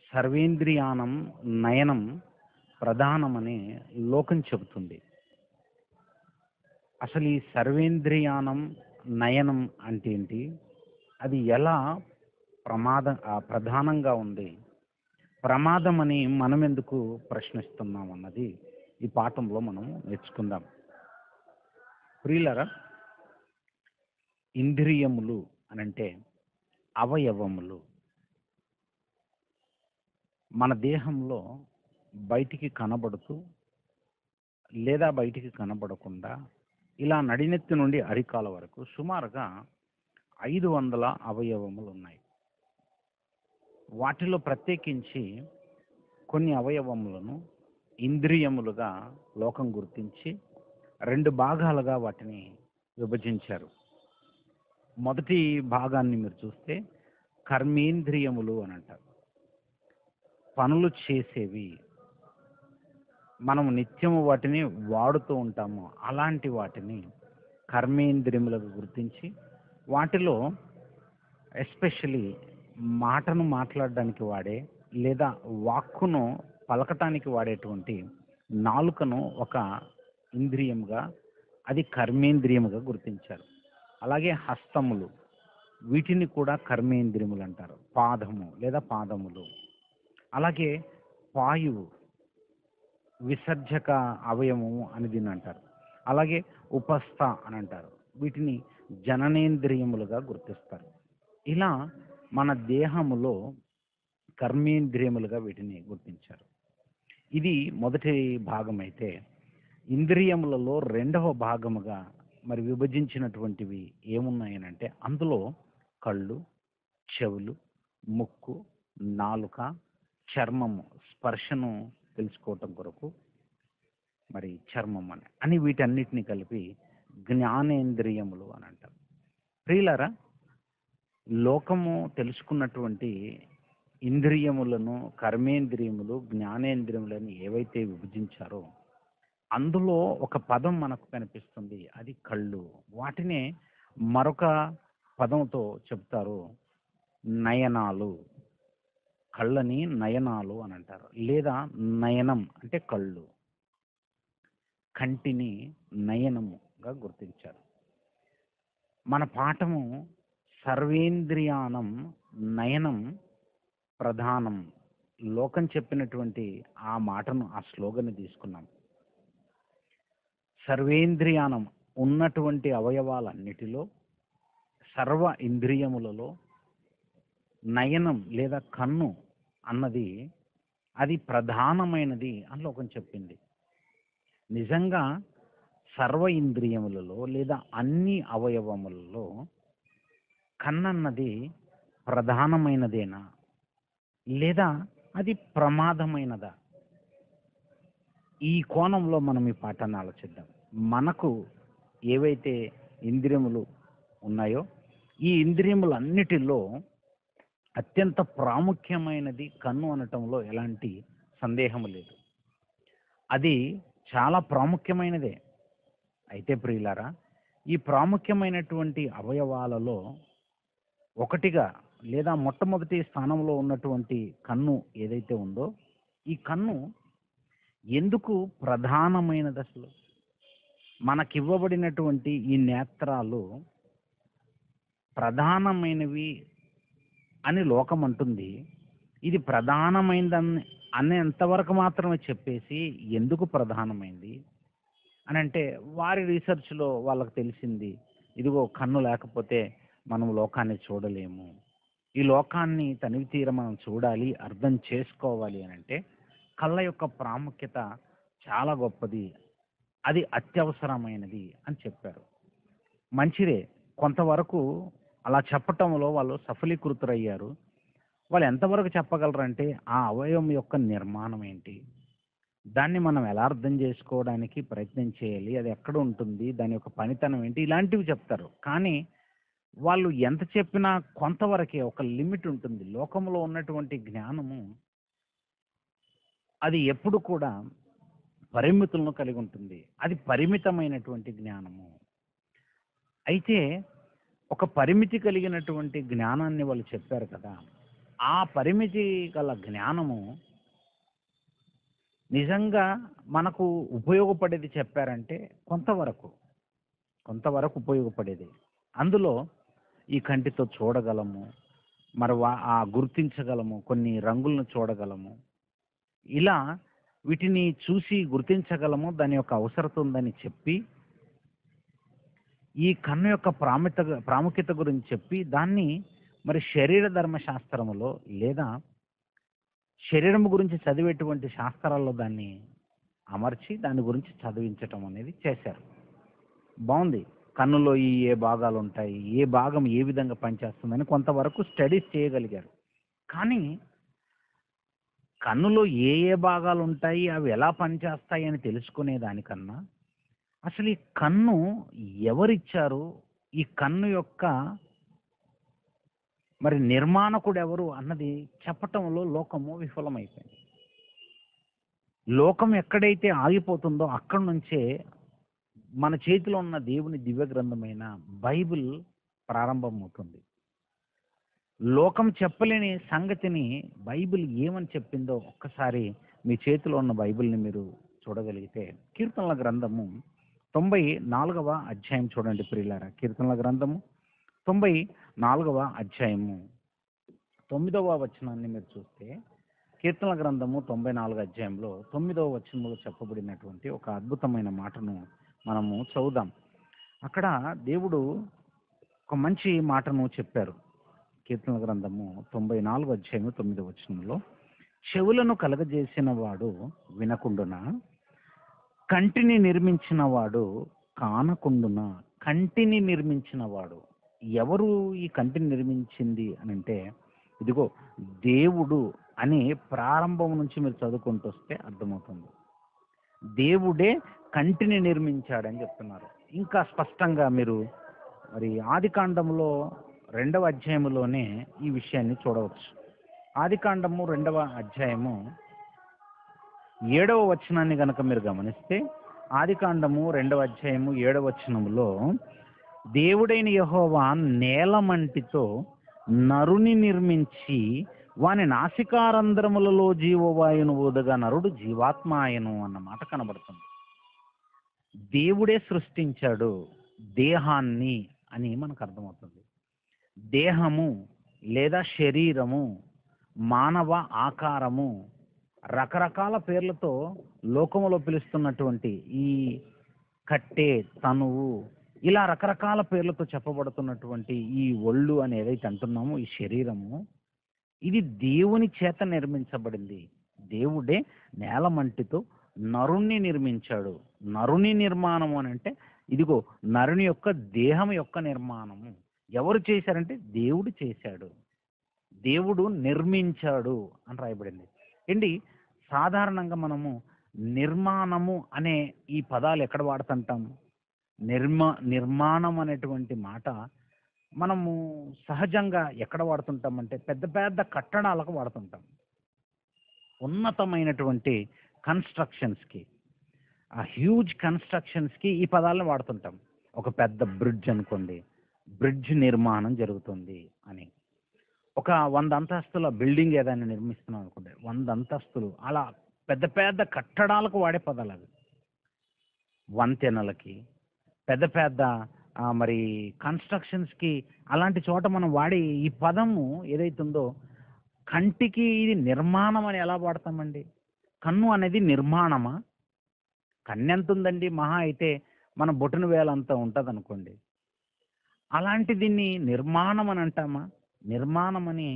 సర్వేంద్రియానం నయనం ప్రధానమని లోకం చెబుతుంది అసలు ఈ సర్వేంద్రియానం నయనం అంటే ఏంటి అది ఎలా ప్రమాద ఆ, ప్రధానంగా ఉంది ప్రమాదం అని మనం ఎందుకు ప్రశ్నిస్తున్నాం అన్నది ఈ పాఠంలో మనం నేర్చుకుందాం ప్రియులరా ఇంద్రియములు అనంటే అవయవములు మన దేహంలో బయటికి కనబడుతూ లేదా బయటికి కనబడకుండా ఇలా నడినెత్తి నుండి అరికాల వరకు సుమారుగా ఐదు వందల అవయవములు ఉన్నాయి వాటిలో ప్రత్యేకించి కొన్ని అవయవములను ఇంద్రియములుగా లోకం గుర్తించి రెండు భాగాలుగా వాటిని విభజించారు మొదటి భాగాన్ని మీరు చూస్తే కర్మేంద్రియములు అని అంటారు పనులు చేసేవి మనం నిత్యము వాటిని వాడుతూ ఉంటాము అలాంటి వాటిని కర్మేంద్రియములకు గుర్తించి వాటిలో ఎస్పెషలీ మాటను మాట్లాడడానికి వాడే లేదా వాక్కును పలకటానికి వాడేటువంటి నాలుకను ఒక ఇంద్రియంగా అది కర్మేంద్రియముగా గుర్తించారు అలాగే హస్తములు వీటిని కూడా కర్మేంద్రియములు అంటారు పాదము లేదా పాదములు అలాగే పాయువు విసర్జక అవయవము అని దీన్ని అంటారు అలాగే ఉపస్థ అని అంటారు వీటిని జననేంద్రియములుగా గుర్తిస్తారు ఇలా మన దేహములో కర్మేంద్రియములుగా వీటిని గుర్తించారు ఇది మొదటి భాగం అయితే ఇంద్రియములలో రెండవ భాగముగా మరి విభజించినటువంటివి ఏమున్నాయనంటే అందులో కళ్ళు చెవులు ముక్కు నాలుక చర్మము స్పర్శను తెలుసుకోవటం కొరకు మరి చర్మం అని అని వీటన్నిటిని కలిపి జ్ఞానేంద్రియములు అని అంటారు ప్రియులారా లోకము తెలుసుకున్నటువంటి ఇంద్రియములను కర్మేంద్రియములు జ్ఞానేంద్రియములను ఏవైతే విభజించారో అందులో ఒక పదం మనకు కనిపిస్తుంది అది కళ్ళు వాటినే మరొక పదంతో చెప్తారు నయనాలు కళ్ళని నయనాలు అని అంటారు లేదా నయనం అంటే కళ్ళు కంటిని నయనముగా గుర్తించారు మన పాఠము సర్వేంద్రియానం నయనం ప్రధానం లోకం చెప్పినటువంటి ఆ మాటను ఆ స్లోగన్ తీసుకున్నాం సర్వేంద్రియానం ఉన్నటువంటి అవయవాలన్నిటిలో సర్వ ఇంద్రియములలో నయనం లేదా కన్ను అన్నది అది ప్రధానమైనది అని లోకం చెప్పింది నిజంగా సర్వ ఇంద్రియములలో లేదా అన్ని అవయవములలో కన్నన్నది ప్రధానమైనదేనా లేదా అది ప్రమాదమైనదా ఈ కోణంలో మనం ఈ పాఠాన్ని ఆలోచిద్దాం మనకు ఏవైతే ఇంద్రియములు ఉన్నాయో ఈ ఇంద్రియములన్నిటిలో అత్యంత ప్రాముఖ్యమైనది కన్ను అనటంలో ఎలాంటి సందేహం లేదు అది చాలా ప్రాముఖ్యమైనదే అయితే ప్రియులారా ఈ ప్రాముఖ్యమైనటువంటి అవయవాలలో ఒకటిగా లేదా మొట్టమొదటి స్థానంలో ఉన్నటువంటి కన్ను ఏదైతే ఉందో ఈ కన్ను ఎందుకు ప్రధానమైనది అసలు మనకివ్వబడినటువంటి ఈ నేత్రాలు ప్రధానమైనవి అని లోకం అంటుంది ఇది ప్రధానమైందని అనేంతవరకు మాత్రమే చెప్పేసి ఎందుకు ప్రధానమైంది అని అంటే వారి రీసెర్చ్లో వాళ్ళకి తెలిసింది ఇదిగో కన్ను లేకపోతే మనం లోకాన్ని చూడలేము ఈ లోకాన్ని తనివి తీర మనం చూడాలి అర్థం చేసుకోవాలి అని అంటే కళ్ళ యొక్క ప్రాముఖ్యత చాలా గొప్పది అది అత్యవసరమైనది అని చెప్పారు మంచిదే కొంతవరకు అలా చెప్పటంలో వాళ్ళు సఫలీకృతులయ్యారు వాళ్ళు ఎంతవరకు చెప్పగలరంటే ఆ అవయవం యొక్క నిర్మాణం ఏంటి దాన్ని మనం ఎలా అర్థం చేసుకోవడానికి ప్రయత్నం చేయాలి అది ఎక్కడ ఉంటుంది దాని యొక్క పనితనం ఏంటి ఇలాంటివి చెప్తారు కానీ వాళ్ళు ఎంత చెప్పినా కొంతవరకే ఒక లిమిట్ ఉంటుంది లోకంలో ఉన్నటువంటి జ్ఞానము అది ఎప్పుడు కూడా పరిమితులను కలిగి ఉంటుంది అది పరిమితమైనటువంటి జ్ఞానము అయితే ఒక పరిమితి కలిగినటువంటి జ్ఞానాన్ని వాళ్ళు చెప్పారు కదా ఆ పరిమితి గల జ్ఞానము నిజంగా మనకు ఉపయోగపడేది చెప్పారంటే కొంతవరకు కొంతవరకు ఉపయోగపడేది అందులో ఈ కంటితో చూడగలము మరి వా- ఆ గుర్తించగలము కొన్ని రంగులను చూడగలము ఇలా వీటిని చూసి గుర్తించగలము దాని యొక్క అవసరత ఉందని చెప్పి ఈ కన్ను యొక్క ప్రాముఖ్యత ప్రాముఖ్యత గురించి చెప్పి దాన్ని మరి శరీర ధర్మశాస్త్రములో లేదా శరీరం గురించి చదివేటువంటి శాస్త్రాల్లో దాన్ని అమర్చి దాని గురించి చదివించటం అనేది చేశారు బాగుంది కన్నులో ఈ ఏ భాగాలు ఉంటాయి ఏ భాగం ఏ విధంగా పనిచేస్తుందని కొంతవరకు స్టడీస్ చేయగలిగారు కానీ కన్నులో ఏ ఏ భాగాలు ఉంటాయి అవి ఎలా పనిచేస్తాయి అని తెలుసుకునే దానికన్నా అసలు ఈ కన్ను ఎవరిచ్చారు ఈ కన్ను యొక్క మరి నిర్మాణకుడు ఎవరు అన్నది చెప్పటంలో లోకము విఫలమైపోయింది లోకం ఎక్కడైతే ఆగిపోతుందో అక్కడి నుంచే మన చేతిలో ఉన్న దేవుని దివ్య గ్రంథమైన బైబిల్ ప్రారంభమవుతుంది లోకం చెప్పలేని సంగతిని బైబిల్ ఏమని చెప్పిందో ఒక్కసారి మీ చేతిలో ఉన్న బైబిల్ని మీరు చూడగలిగితే కీర్తనల గ్రంథము తొంభై నాలుగవ అధ్యాయం చూడండి ప్రియులారా కీర్తనల గ్రంథము తొంభై నాలుగవ అధ్యాయము తొమ్మిదవ వచనాన్ని మీరు చూస్తే కీర్తనల గ్రంథము తొంభై నాలుగు అధ్యాయంలో తొమ్మిదవ వచనంలో చెప్పబడినటువంటి ఒక అద్భుతమైన మాటను మనము చదువుదాం అక్కడ దేవుడు ఒక మంచి మాటను చెప్పారు కీర్తనల గ్రంథము తొంభై నాలుగు అధ్యాయము తొమ్మిదవ వచనంలో చెవులను కలగజేసిన వాడు వినకుండునా కంటిని నిర్మించిన వాడు కానకుండున కంటిని నిర్మించిన వాడు ఎవరు ఈ కంటిని నిర్మించింది అని అంటే ఇదిగో దేవుడు అని ప్రారంభం నుంచి మీరు చదువుకుంటూ వస్తే అర్థమవుతుంది దేవుడే కంటిని నిర్మించాడని చెప్తున్నారు ఇంకా స్పష్టంగా మీరు మరి ఆది కాండంలో రెండవ అధ్యాయములోనే ఈ విషయాన్ని చూడవచ్చు ఆది కాండము రెండవ అధ్యాయము ఏడవ వచనాన్ని గనక మీరు గమనిస్తే ఆది కాండము రెండవ అధ్యాయము ఏడవ వచనములో దేవుడైన యెహోవా నేలమంటితో నరుని నిర్మించి వాని నాసికారంధ్రములలో జీవవాయును ఊదగా నరుడు జీవాత్మాయను అన్న మాట కనబడుతుంది దేవుడే సృష్టించాడు దేహాన్ని అని మనకు అర్థమవుతుంది దేహము లేదా శరీరము మానవ ఆకారము రకరకాల పేర్లతో లోకములో పిలుస్తున్నటువంటి ఈ కట్టె తనువు ఇలా రకరకాల పేర్లతో చెప్పబడుతున్నటువంటి ఈ ఒళ్ళు అని ఏదైతే అంటున్నామో ఈ శరీరము ఇది దేవుని చేత నిర్మించబడింది దేవుడే నేలమంటితో నరుణ్ణి నిర్మించాడు నరుని నిర్మాణం అని అంటే ఇదిగో నరుని యొక్క దేహం యొక్క నిర్మాణము ఎవరు చేశారంటే దేవుడు చేశాడు దేవుడు నిర్మించాడు అని రాయబడింది ఏంటి సాధారణంగా మనము నిర్మాణము అనే ఈ పదాలు ఎక్కడ వాడుతుంటాం నిర్మా నిర్మాణం అనేటువంటి మాట మనము సహజంగా ఎక్కడ వాడుతుంటామంటే పెద్ద పెద్ద కట్టడాలకు వాడుతుంటాం ఉన్నతమైనటువంటి కన్స్ట్రక్షన్స్కి ఆ హ్యూజ్ కన్స్ట్రక్షన్స్కి ఈ పదాలను వాడుతుంటాం ఒక పెద్ద బ్రిడ్జ్ అనుకోండి బ్రిడ్జ్ నిర్మాణం జరుగుతుంది అని ఒక వంద అంతస్తుల బిల్డింగ్ ఏదైనా నిర్మిస్తున్నాం అనుకోండి వంద అంతస్తులు అలా పెద్ద పెద్ద కట్టడాలకు వాడే పదాలు అవి వంతెనలకి పెద్ద పెద్ద ఆ, మరి కన్స్ట్రక్షన్స్కి అలాంటి చోట మనం వాడే ఈ పదము ఏదైతుందో కంటికి ఇది నిర్మాణం అని ఎలా వాడతామండి కన్ను అనేది నిర్మాణమా కన్ను ఎంత ఉందండి మహా అయితే మన బొటన వేలంతా ఉంటుంది అనుకోండి అలాంటి దీన్ని నిర్మాణం అని అంటామా నిర్మాణం అని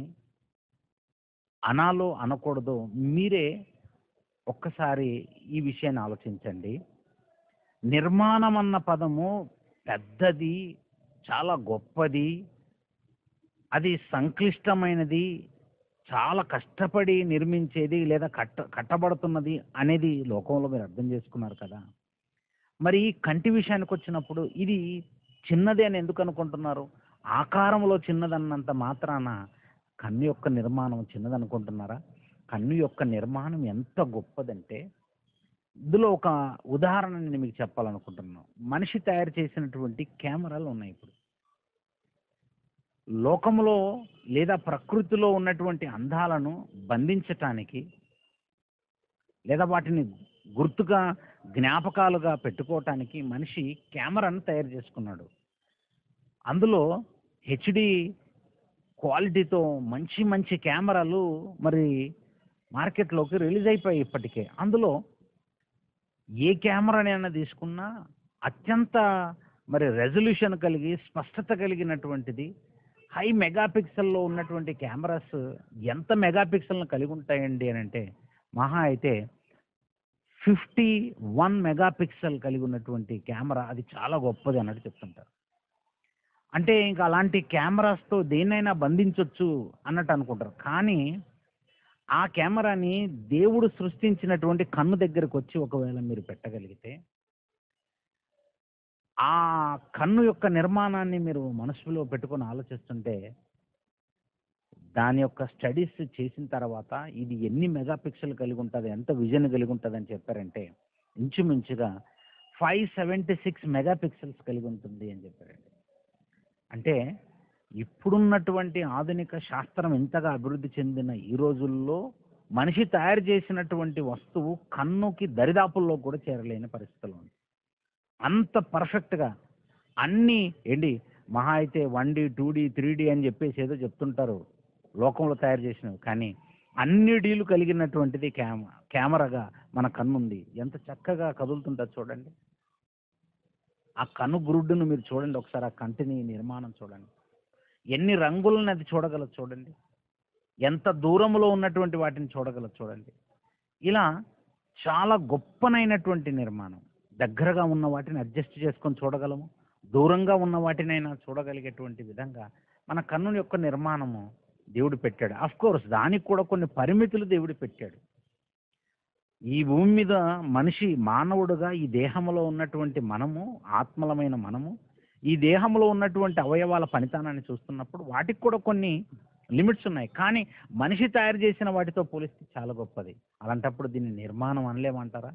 అనాలో అనకూడదు మీరే ఒక్కసారి ఈ విషయాన్ని ఆలోచించండి నిర్మాణం అన్న పదము పెద్దది చాలా గొప్పది అది సంక్లిష్టమైనది చాలా కష్టపడి నిర్మించేది లేదా కట్ట కట్టబడుతున్నది అనేది లోకంలో మీరు అర్థం చేసుకున్నారు కదా మరి ఈ కంటి విషయానికి వచ్చినప్పుడు ఇది చిన్నది అని ఎందుకు అనుకుంటున్నారు ఆకారంలో చిన్నదన్నంత మాత్రాన కన్ను యొక్క నిర్మాణం చిన్నదనుకుంటున్నారా కన్ను యొక్క నిర్మాణం ఎంత గొప్పదంటే ఇందులో ఒక ఉదాహరణ నేను మీకు చెప్పాలనుకుంటున్నాను మనిషి తయారు చేసినటువంటి కెమెరాలు ఉన్నాయి ఇప్పుడు లోకములో లేదా ప్రకృతిలో ఉన్నటువంటి అందాలను బంధించటానికి లేదా వాటిని గుర్తుగా జ్ఞాపకాలుగా పెట్టుకోవటానికి మనిషి కెమెరాను తయారు చేసుకున్నాడు అందులో హెచ్డి క్వాలిటీతో మంచి మంచి కెమెరాలు మరి మార్కెట్లోకి రిలీజ్ అయిపోయాయి ఇప్పటికే అందులో ఏ కెమెరానైనా తీసుకున్నా అత్యంత మరి రెజల్యూషన్ కలిగి స్పష్టత కలిగినటువంటిది హై మెగాపిక్సెల్లో ఉన్నటువంటి కెమెరాస్ ఎంత మెగాపిక్సెల్ను కలిగి ఉంటాయండి అని అంటే మహా అయితే ఫిఫ్టీ వన్ మెగాపిక్సెల్ కలిగి ఉన్నటువంటి కెమెరా అది చాలా గొప్పది అన్నట్టు చెప్తుంటారు అంటే ఇంకా అలాంటి కెమెరాస్తో దేన్నైనా బంధించవచ్చు అన్నట్టు అనుకుంటారు కానీ ఆ కెమెరాని దేవుడు సృష్టించినటువంటి కన్ను దగ్గరకు వచ్చి ఒకవేళ మీరు పెట్టగలిగితే ఆ కన్ను యొక్క నిర్మాణాన్ని మీరు మనసులో పెట్టుకొని ఆలోచిస్తుంటే దాని యొక్క స్టడీస్ చేసిన తర్వాత ఇది ఎన్ని మెగాపిక్సెల్ కలిగి ఉంటుంది ఎంత విజన్ కలిగి ఉంటుంది అని చెప్పారంటే ఇంచుమించుగా ఫైవ్ సెవెంటీ సిక్స్ మెగాపిక్సెల్స్ కలిగి ఉంటుంది అని చెప్పారండి అంటే ఇప్పుడున్నటువంటి ఆధునిక శాస్త్రం ఇంతగా అభివృద్ధి చెందిన ఈ రోజుల్లో మనిషి తయారు చేసినటువంటి వస్తువు కన్నుకి దరిదాపుల్లో కూడా చేరలేని పరిస్థితులు ఉంది అంత పర్ఫెక్ట్గా అన్నీ ఏంటి మహా అయితే one D two D three D అని చెప్పేసి ఏదో చెప్తుంటారు లోకంలో తయారు చేసినవి కానీ అన్ని డీలు కలిగినటువంటిది క్యామ కెమెరాగా మన కన్నుంది ఎంత చక్కగా కదులుతుంటుంది చూడండి ఆ కన్ను గురుడ్డును మీరు చూడండి ఒకసారి ఆ కంటిని నిర్మాణం చూడండి ఎన్ని రంగులను అది చూడగలదు చూడండి ఎంత దూరంలో ఉన్నటువంటి వాటిని చూడగలదు చూడండి ఇలా చాలా గొప్పనైనటువంటి నిర్మాణం దగ్గరగా ఉన్న వాటిని అడ్జస్ట్ చేసుకొని చూడగలము దూరంగా ఉన్న వాటినైనా చూడగలిగేటువంటి విధంగా మన కన్ను యొక్క నిర్మాణము దేవుడు పెట్టాడు అఫ్ కోర్స్ దానికి కూడా కొన్ని పరిమితులు దేవుడు పెట్టాడు ఈ భూమి మీద మనిషి మానవుడుగా ఈ దేహంలో ఉన్నటువంటి మనము ఆత్మలమైన మనము ఈ దేహంలో ఉన్నటువంటి అవయవాల పనితనాన్ని చూస్తున్నప్పుడు వాటికి కూడా కొన్ని లిమిట్స్ ఉన్నాయి కానీ మనిషి తయారు చేసిన వాటితో పోలిస్తే చాలా గొప్పది అలాంటప్పుడు దీన్ని నిర్మాణం అనలేమంటారా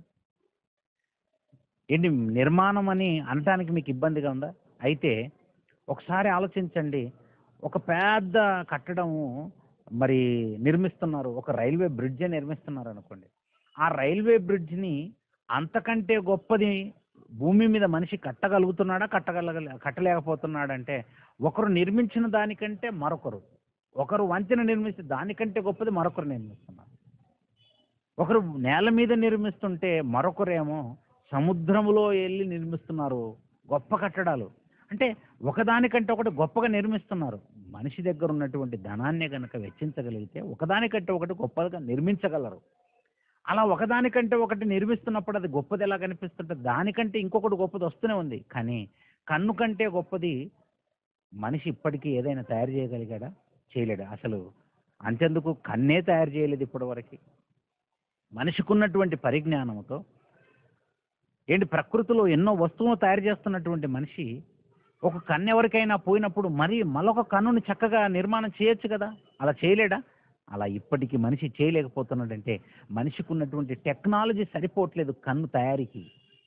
ఏంటి నిర్మాణం అని అనటానికి మీకు ఇబ్బందిగా ఉందా అయితే ఒకసారి ఆలోచించండి ఒక పెద్ద కట్టడము మరి నిర్మిస్తున్నారు ఒక రైల్వే బ్రిడ్జ్ నిర్మిస్తున్నారు అనుకోండి ఆ రైల్వే బ్రిడ్జ్ని అంతకంటే గొప్పది భూమి మీద మనిషి కట్టగలుగుతున్నాడా కట్టగల కట్టలేకపోతున్నాడంటే ఒకరు నిర్మించిన దానికంటే మరొకరు ఒకరు వంతెన నిర్మిస్తే దానికంటే గొప్పది మరొకరు నిర్మిస్తున్నారు ఒకరు నేల మీద నిర్మిస్తుంటే మరొకరేమో సముద్రములో వెళ్ళి నిర్మిస్తున్నారు గొప్ప కట్టడాలు అంటే ఒకదానికంటే ఒకటి గొప్పగా నిర్మిస్తున్నారు మనిషి దగ్గర ఉన్నటువంటి ధనాన్ని కనుక వెచ్చించగలిగితే ఒకదానికంటే ఒకటి గొప్పగా నిర్మించగలరు అలా ఒకదానికంటే ఒకటి నిర్మిస్తున్నప్పుడు అది గొప్పది ఎలా కనిపిస్తుంటే దానికంటే ఇంకొకటి గొప్పది వస్తూనే ఉంది కానీ కన్ను కంటే గొప్పది మనిషి ఇప్పటికీ ఏదైనా తయారు చేయగలిగాడా చేయలేడు అసలు అంతెందుకు కన్నే తయారు చేయలేదు ఇప్పటి వరకు మనిషికున్నటువంటి పరిజ్ఞానంతో ఏంటి ప్రకృతిలో ఎన్నో వస్తువులు తయారు చేస్తున్నటువంటి మనిషి ఒక కన్ను ఎవరికైనా పోయినప్పుడు మరి మరొక కన్నుని చక్కగా నిర్మాణం చేయొచ్చు కదా అలా చేయలేడా అలా ఇప్పటికీ మనిషి చేయలేకపోతున్నాడంటే మనిషికి ఉన్నటువంటి టెక్నాలజీ సరిపోవట్లేదు కన్ను తయారీకి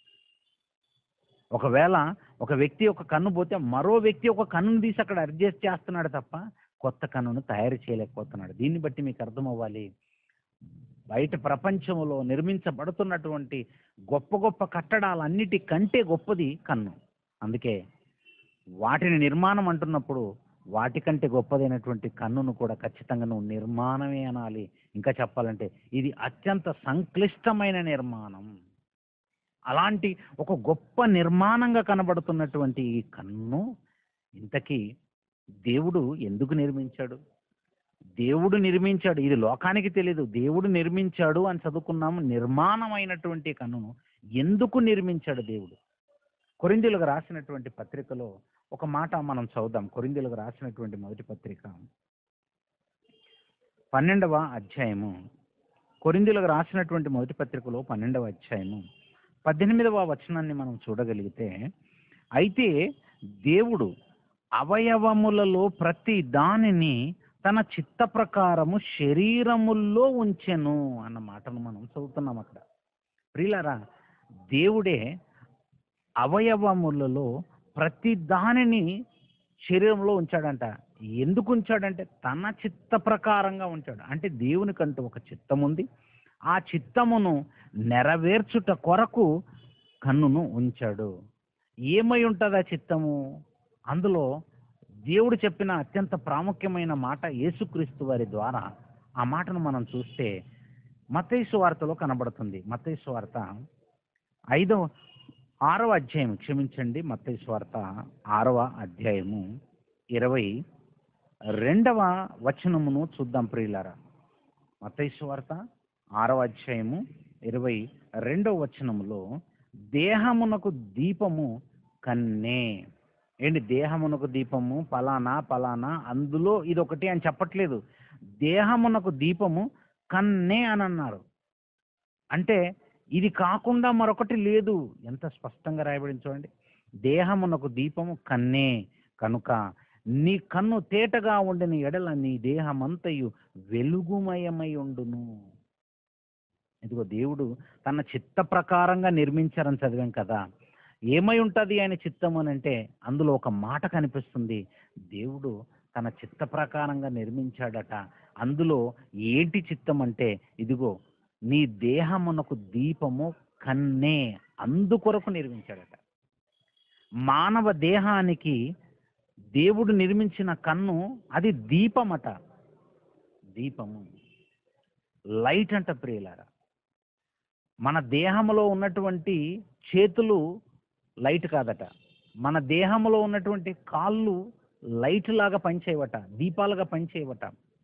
ఒకవేళ ఒక వ్యక్తి ఒక కన్ను పోతే మరో వ్యక్తి ఒక కన్నును తీసి అక్కడ అడ్జస్ట్ చేస్తున్నాడు తప్ప కొత్త కన్నును తయారు చేయలేకపోతున్నాడు దీన్ని బట్టి మీకు అర్థం అవ్వాలి బయట ప్రపంచంలో నిర్మించబడుతున్నటువంటి గొప్ప గొప్ప కట్టడాలన్నిటి కంటే గొప్పది కన్ను అందుకే వాటిని నిర్మాణం అంటున్నప్పుడు వాటికంటే గొప్పదైనటువంటి కన్నును కూడా ఖచ్చితంగా నువ్వు నిర్మాణమే అనాలి ఇంకా చెప్పాలంటే ఇది అత్యంత సంక్లిష్టమైన నిర్మాణం అలాంటి ఒక గొప్ప నిర్మాణంగా కనబడుతున్నటువంటి ఈ కన్ను ఇంతకీ దేవుడు ఎందుకు నిర్మించాడు దేవుడు నిర్మించాడు ఇది లోకానికి తెలియదు దేవుడు నిర్మించాడు అని చదువుకున్నాము నిర్మాణమైనటువంటి కన్నును ఎందుకు నిర్మించాడు దేవుడు కొరిందీలకు రాసినటువంటి పత్రికలో ఒక మాట మనం చదువుదాం కొరిందీలకు రాసినటువంటి మొదటి పత్రిక పన్నెండవ అధ్యాయము కొరిందీలకు రాసినటువంటి మొదటి పత్రికలో పన్నెండవ అధ్యాయము పద్దెనిమిదవ వచనాన్ని మనం చూడగలిగితే అయితే దేవుడు అవయవములలో ప్రతి దానిని తన చిత్త ప్రకారము శరీరముల్లో ఉంచెను అన్న మాటను మనం చదువుతున్నాం అక్కడ ప్రియులారా దేవుడే అవయవములలో ప్రతి దానిని శరీరంలో ఉంచాడంట ఎందుకు ఉంచాడంటే తన చిత్త ప్రకారంగా ఉంచాడు అంటే దేవునికంటూ ఒక చిత్తం ఉంది ఆ చిత్తమును నెరవేర్చుట కొరకు కన్నును ఉంచాడు ఏమై ఉంటుంది ఆ చిత్తము అందులో దేవుడు చెప్పిన అత్యంత ప్రాముఖ్యమైన మాట యేసుక్రీస్తు వారి ద్వారా ఆ మాటను మనం చూస్తే మత్తయి వార్తలో కనబడుతుంది మత్తయి వార్త ఐదవ ఆరవ అధ్యాయం క్షమించండి మత్తయి వార్త ఆరవ అధ్యాయము ఇరవై రెండవ వచనమును చూద్దాం ప్రియులారా మత్తయి వార్త ఆరవ అధ్యాయము ఇరవై రెండవ వచనములో దేహమునకు దీపము కన్నే ఏంటి దేహమునకు దీపము పలానా పలానా అందులో ఇది ఒకటి అని చెప్పట్లేదు దేహమునకు దీపము కన్నే అని అన్నారు అంటే ఇది కాకుండా మరొకటి లేదు ఎంత స్పష్టంగా రాయబడింది చూడండి దేహమునకు దీపము కన్నే కనుక నీ కన్ను తేటగా ఉండిన ఎడల నీ దేహమంతయు వెలుగుమయమై ఉండును ఇదిగో దేవుడు తన చిత్త ప్రకారంగా నిర్మించారని చదివాం కదా ఏమై ఉంటుంది ఆయన చిత్తం అని అంటే అందులో ఒక మాట కనిపిస్తుంది దేవుడు తన చిత్త ప్రకారంగా నిర్మించాడట అందులో ఏంటి చిత్తం అంటే ఇదిగో నీ దేహమునకు దీపము కన్నే అందుకొరకు నిర్మించాడట మానవ దేహానికి దేవుడు నిర్మించిన కన్ను అది దీపమట దీపము లైట్ అంట ప్రియులారా మన దేహంలో ఉన్నటువంటి చేతులు లైట్ కాదట మన దేహంలో ఉన్నటువంటి కాళ్ళు లైట్ లాగా పనిచేయవట దీపాలుగా పనిచేయవట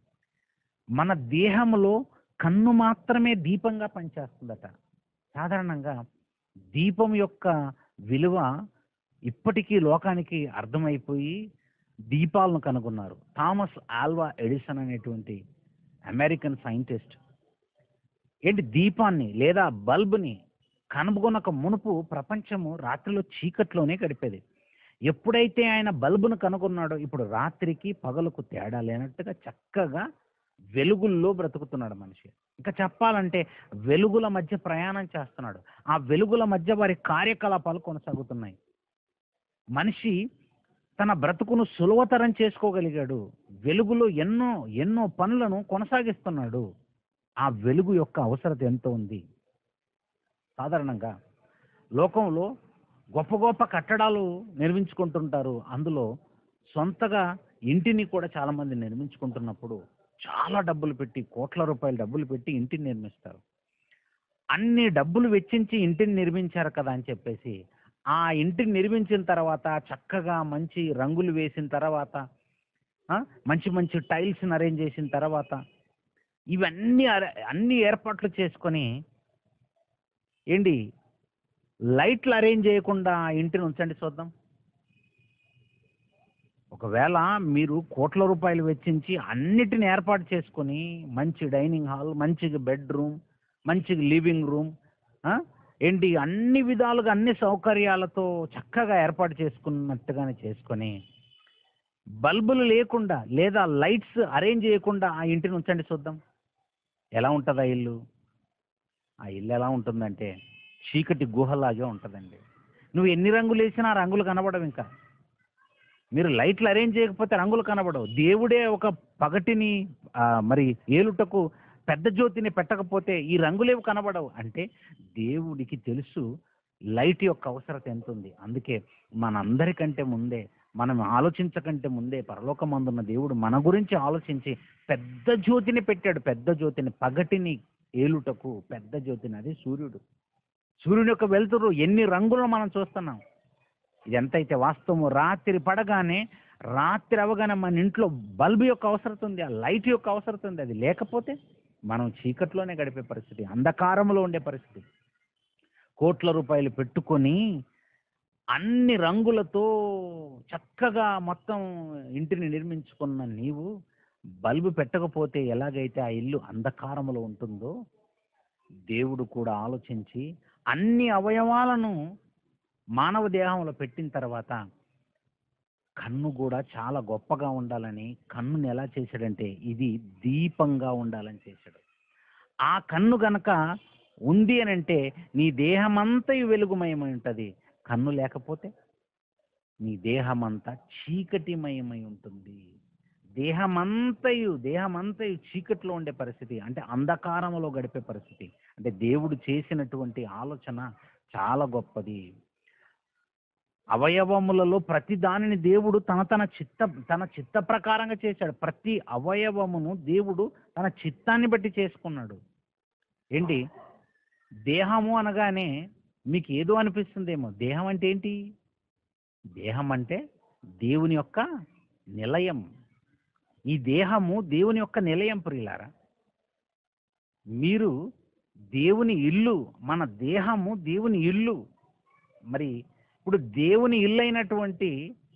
మన దేహంలో కన్ను మాత్రమే దీపంగా పనిచేస్తుందట సాధారణంగా దీపం యొక్క విలువ ఇప్పటికీ లోకానికి అర్థమైపోయి దీపాలను కనుగొన్నారు థామస్ ఆల్వా ఎడిసన్ అనేటువంటి అమెరికన్ సైంటిస్ట్ ఏంటి దీపాన్ని లేదా బల్బ్ని కనుగొనక మునుపు ప్రపంచము రాత్రిలో చీకట్లోనే గడిపేది ఎప్పుడైతే ఆయన బల్బును కనుగొన్నాడో ఇప్పుడు రాత్రికి పగలకు తేడా లేనట్టుగా చక్కగా వెలుగుల్లో బ్రతుకుతున్నాడు మనిషి ఇంకా చెప్పాలంటే వెలుగుల మధ్య ప్రయాణం చేస్తున్నాడు ఆ వెలుగుల మధ్య వారి కార్యకలాపాలు కొనసాగుతున్నాయి మనిషి తన బ్రతుకును సులభతరం చేసుకోగలిగాడు వెలుగులో ఎన్నో ఎన్నో పనులను కొనసాగిస్తున్నాడు ఆ వెలుగు యొక్క అవసరత ఎంత ఉంది సాధారణంగా లోకంలో గొప్ప గొప్ప కట్టడాలు నిర్మించుకుంటుంటారు అందులో సొంతగా ఇంటిని కూడా చాలా మంది నిర్మించుకుంటున్నప్పుడు చాలా డబ్బులు పెట్టి కోట్ల రూపాయల డబ్బులు పెట్టి ఇంటిని నిర్మిస్తారు అన్ని డబ్బులు వెచ్చించి ఇంటిని నిర్మించారు కదా అని చెప్పేసి ఆ ఇంటిని నిర్మించిన తర్వాత చక్కగా మంచి రంగులు వేసిన తర్వాత ఆ, మంచి మంచి టైల్స్ని అరేంజ్ చేసిన తర్వాత ఇవన్నీ అర- అన్ని ఏర్పాట్లు చేసుకొని ఏంటి లైట్లు అరేంజ్ చేయకుండా ఆ ఇంటిని ఉంచండి చూద్దాం ఒకవేళ మీరు కోట్ల రూపాయలు వెచ్చించి అన్నిటిని ఏర్పాటు చేసుకొని మంచి డైనింగ్ హాల్ మంచి బెడ్రూమ్ మంచి లివింగ్ రూమ్ ఏంటి అన్ని విధాలుగా అన్ని సౌకర్యాలతో చక్కగా ఏర్పాటు చేసుకున్నట్టుగానే చేసుకొని బల్బులు లేకుండా లేదా లైట్స్ అరేంజ్ చేయకుండా ఆ ఇంటిని ఉంచండి చూద్దాం ఎలా ఉంటుంది ఆ ఇల్లు ఆ ఇల్లు ఎలా ఉంటుందంటే చీకటి గుహలాగా ఉంటుందండి నువ్వు ఎన్ని రంగులు వేసినా ఆ రంగులు కనబడవు ఇంకా మీరు లైట్లు అరేంజ్ చేయకపోతే రంగులు కనబడవు దేవుడే ఒక పగటిని ఆ, మరి ఏలుటకు పెద్ద జ్యోతిని పెట్టకపోతే ఈ రంగులేవి కనబడవు అంటే దేవుడికి తెలుసు లైట్ యొక్క అవసరత ఎంత ఉంది అందుకే మనందరికంటే ముందే మనం ఆలోచించకంటే ముందే పరలోకమందున్న దేవుడు మన గురించి ఆలోచించి పెద్ద జ్యోతిని పెట్టాడు పెద్ద జ్యోతిని పగటిని ఏలుటకు పెద్ద జ్యోతిని అది సూర్యుడు సూర్యుని యొక్క వెలుతురు ఎన్ని రంగులను మనం చూస్తున్నాం ఇది ఎంతైతే వాస్తవము రాత్రి పడగానే రాత్రి అవగానే మన ఇంట్లో బల్బు యొక్క అవసరం ఉంది ఆ లైట్ యొక్క అవసరం ఉంది అది లేకపోతే మనం చీకట్లోనే గడిపే పరిస్థితి అంధకారంలో ఉండే పరిస్థితి కోట్ల రూపాయలు పెట్టుకొని అన్ని రంగులతో చక్కగా మొత్తం ఇంటిని నిర్మించుకున్న నీవు బల్బు పెట్టకపోతే ఎలాగైతే ఆ ఇల్లు అంధకారంలో ఉంటుందో దేవుడు కూడా ఆలోచించి అన్ని అవయవాలను మానవ దేహంలో పెట్టిన తర్వాత కన్ను కూడా చాలా గొప్పగా ఉండాలని కన్నుని ఎలా చేశాడంటే ఇది దీపంగా ఉండాలని చేశాడు ఆ కన్ను గనక ఉంది అని అంటే నీ దేహమంతా వెలుగుమయమై ఉంటుంది కన్ను లేకపోతే నీ దేహమంతా చీకటిమయమై ఉంటుంది దేహమంతయు దేహమంతయు చీకట్లో ఉండే పరిస్థితి అంటే అంధకారంలో గడిపే పరిస్థితి అంటే దేవుడు చేసినటువంటి ఆలోచన చాలా గొప్పది అవయవములలో ప్రతి దానిని దేవుడు తన తన చిత్త తన చిత్త ప్రకారంగా చేశాడు ప్రతి అవయవమును దేవుడు తన చిత్తాన్ని బట్టి చేసుకున్నాడు ఏంటి దేహము అనగానే మీకు ఏదో అనిపిస్తుందేమో దేహం అంటే ఏంటి దేహం అంటే దేవుని యొక్క నిలయం ఈ దేహము దేవుని యొక్క నిలయం ప్రియులారా మీరు దేవుని ఇల్లు మన దేహము దేవుని ఇల్లు మరి ఇప్పుడు దేవుని ఇల్లు అయినటువంటి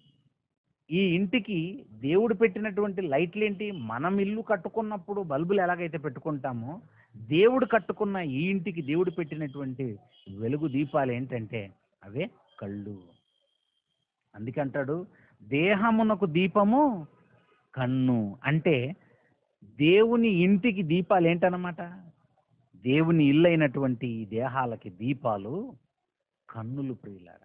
ఈ ఇంటికి దేవుడు పెట్టినటువంటి లైట్లు ఏంటి మనం ఇల్లు కట్టుకున్నప్పుడు బల్బులు ఎలాగైతే పెట్టుకుంటామో దేవుడు కట్టుకున్న ఈ ఇంటికి దేవుడు పెట్టినటువంటి వెలుగు దీపాలు ఏంటంటే అవే కళ్ళు అందుకంటాడు దేహమునకు దీపము కన్ను అంటే దేవుని ఇంటికి దీపాలు ఏంటన్నమాట దేవుని ఇల్లు అయినటువంటి ఈ దేహాలకి దీపాలు కన్నులు ప్రియులారా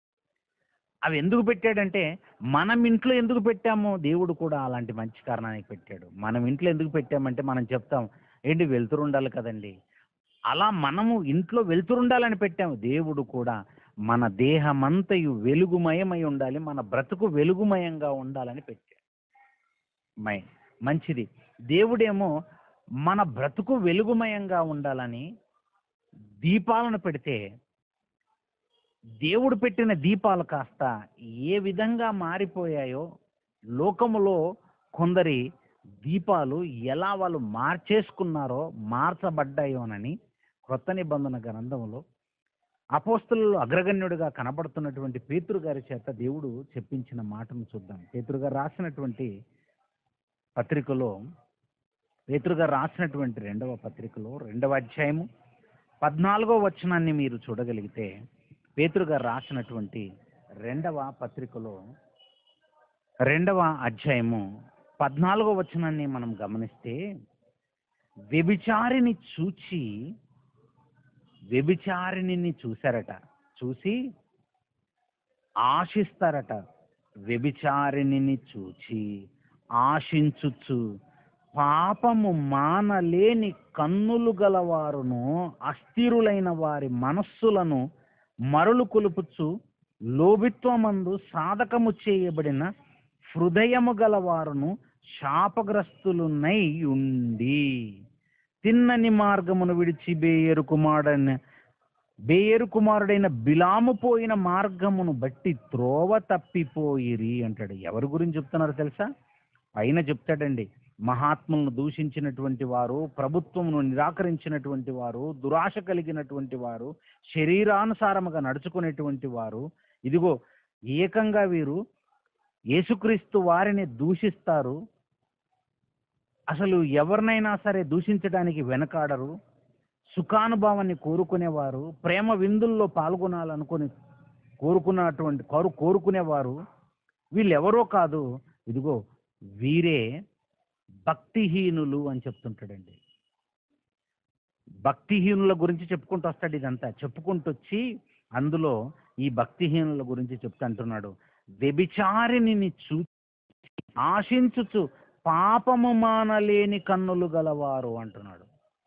అవి ఎందుకు పెట్టాడంటే మనం ఇంట్లో ఎందుకు పెట్టామో దేవుడు కూడా అలాంటి మంచి కారణానికి పెట్టాడు మనం ఇంట్లో ఎందుకు పెట్టామంటే మనం చెప్తాం ఏంటి వెలుతురు ఉండాలి కదండి అలా మనము ఇంట్లో వెలుతురు ఉండాలని పెట్టాము దేవుడు కూడా మన దేహమంతయు వెలుగుమయమై ఉండాలి మన బ్రతుకు వెలుగుమయంగా ఉండాలని పెట్టాడు మై మంచిది దేవుడేమో మన బ్రతుకు వెలుగుమయంగా ఉండాలని దీపాలను పెడితే దేవుడు పెట్టిన దీపాలు కాస్త ఏ విధంగా మారిపోయాయో లోకములో కొందరి దీపాలు ఎలా వాళ్ళు మార్చేసుకున్నారో మార్చబడ్డాయోనని క్రొత్త నిబంధన గ్రంథంలో అపోస్తులలో అగ్రగణ్యుడిగా కనబడుతున్నటువంటి పేతురు గారి చేత దేవుడు చెప్పించిన మాటను చూద్దాం పేతురు గారు రాసినటువంటి పత్రికలో పేతురు గారు రాసినటువంటి రెండవ పత్రికలో రెండవ అధ్యాయము పద్నాలుగో వచనాన్ని మీరు చూడగలిగితే పేతురు గారు రాసినటువంటి రెండవ పత్రికలో రెండవ అధ్యాయము పద్నాలుగో వచనాన్ని మనం గమనిస్తే వ్యభిచారిని చూచి వ్యభిచారిణిని చూశారట చూసి ఆశిస్తారట వ్యభిచారిణిని చూచి ఆశించుచు పాపము మానలేని కన్నులు గలవారును అస్థిరులైన వారి మనస్సులను మరలు కొలుపుచు లోభిత్వమందు సాధకము చేయబడిన హృదయము గలవారును శాపగ్రస్తులునై ఉండి తిన్నని మార్గమును విడిచి బేయరు కుమారుడైన బేయరు కుమారుడైన బిలాము పోయిన మార్గమును బట్టి త్రోవ తప్పిపోయిరి అంటాడు ఎవరి గురించి చెప్తున్నారు తెలుసా పైన చెప్తాడండి మహాత్ములను దూషించినటువంటి వారు ప్రభుత్వమును నిరాకరించినటువంటి వారు దురాశ కలిగినటువంటి వారు శరీరానుసారముగా నడుచుకునేటువంటి వారు ఇదిగో ఏకంగా వీరు యేసుక్రీస్తు వారిని దూషిస్తారు అసలు ఎవరినైనా సరే దూషించడానికి వెనకాడరు సుఖానుభవాన్ని కోరుకునేవారు ప్రేమ విందుల్లో పాల్గొనాలనుకుని కోరుకున్నటువంటి కోరు కోరుకునేవారు వీళ్ళెవరో కాదు ఇదిగో వీరే భక్తిహీనులు అని చెప్తుంటాడండి భక్తిహీనుల గురించి చెప్పుకుంటూ వస్తాడు ఇదంతా చెప్పుకుంటూ వచ్చి అందులో ఈ భక్తిహీనుల గురించి చెప్తూ అంటున్నాడు వ్యభిచారిని చూ ఆశించుచు పాపము మానలేని కన్నులు గలవారు అంటున్నాడు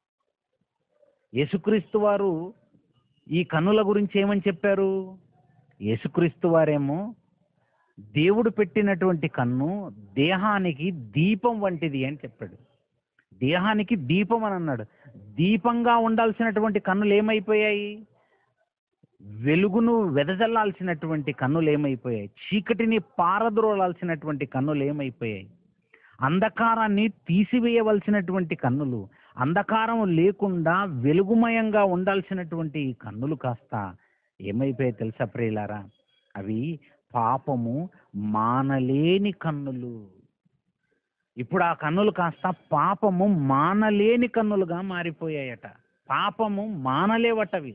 యేసుక్రీస్తు వారు ఈ కన్నుల గురించి ఏమని చెప్పారు యేసుక్రీస్తు వారేమో దేవుడు పెట్టినటువంటి కన్ను దేహానికి దీపం వంటిది అని చెప్పాడు దేహానికి దీపం అని అన్నాడు దీపంగా ఉండాల్సినటువంటి కన్నులు ఏమైపోయాయి వెలుగును వెదజల్లాల్సినటువంటి కన్నులు ఏమైపోయాయి చీకటిని పారద్రోలాల్సినటువంటి కన్నులు ఏమైపోయాయి అంధకారాన్ని తీసివేయవలసినటువంటి కన్నులు అంధకారం లేకుండా వెలుగుమయంగా ఉండాల్సినటువంటి ఈ కన్నులు కాస్త ఏమైపోయాయి తెలుసా ప్రియులారా అవి పాపము మానలేని కన్నులు ఇప్పుడు ఆ కన్నులు కాస్త పాపము మానలేని కన్నులుగా మారిపోయాయట పాపము మానలేవటవి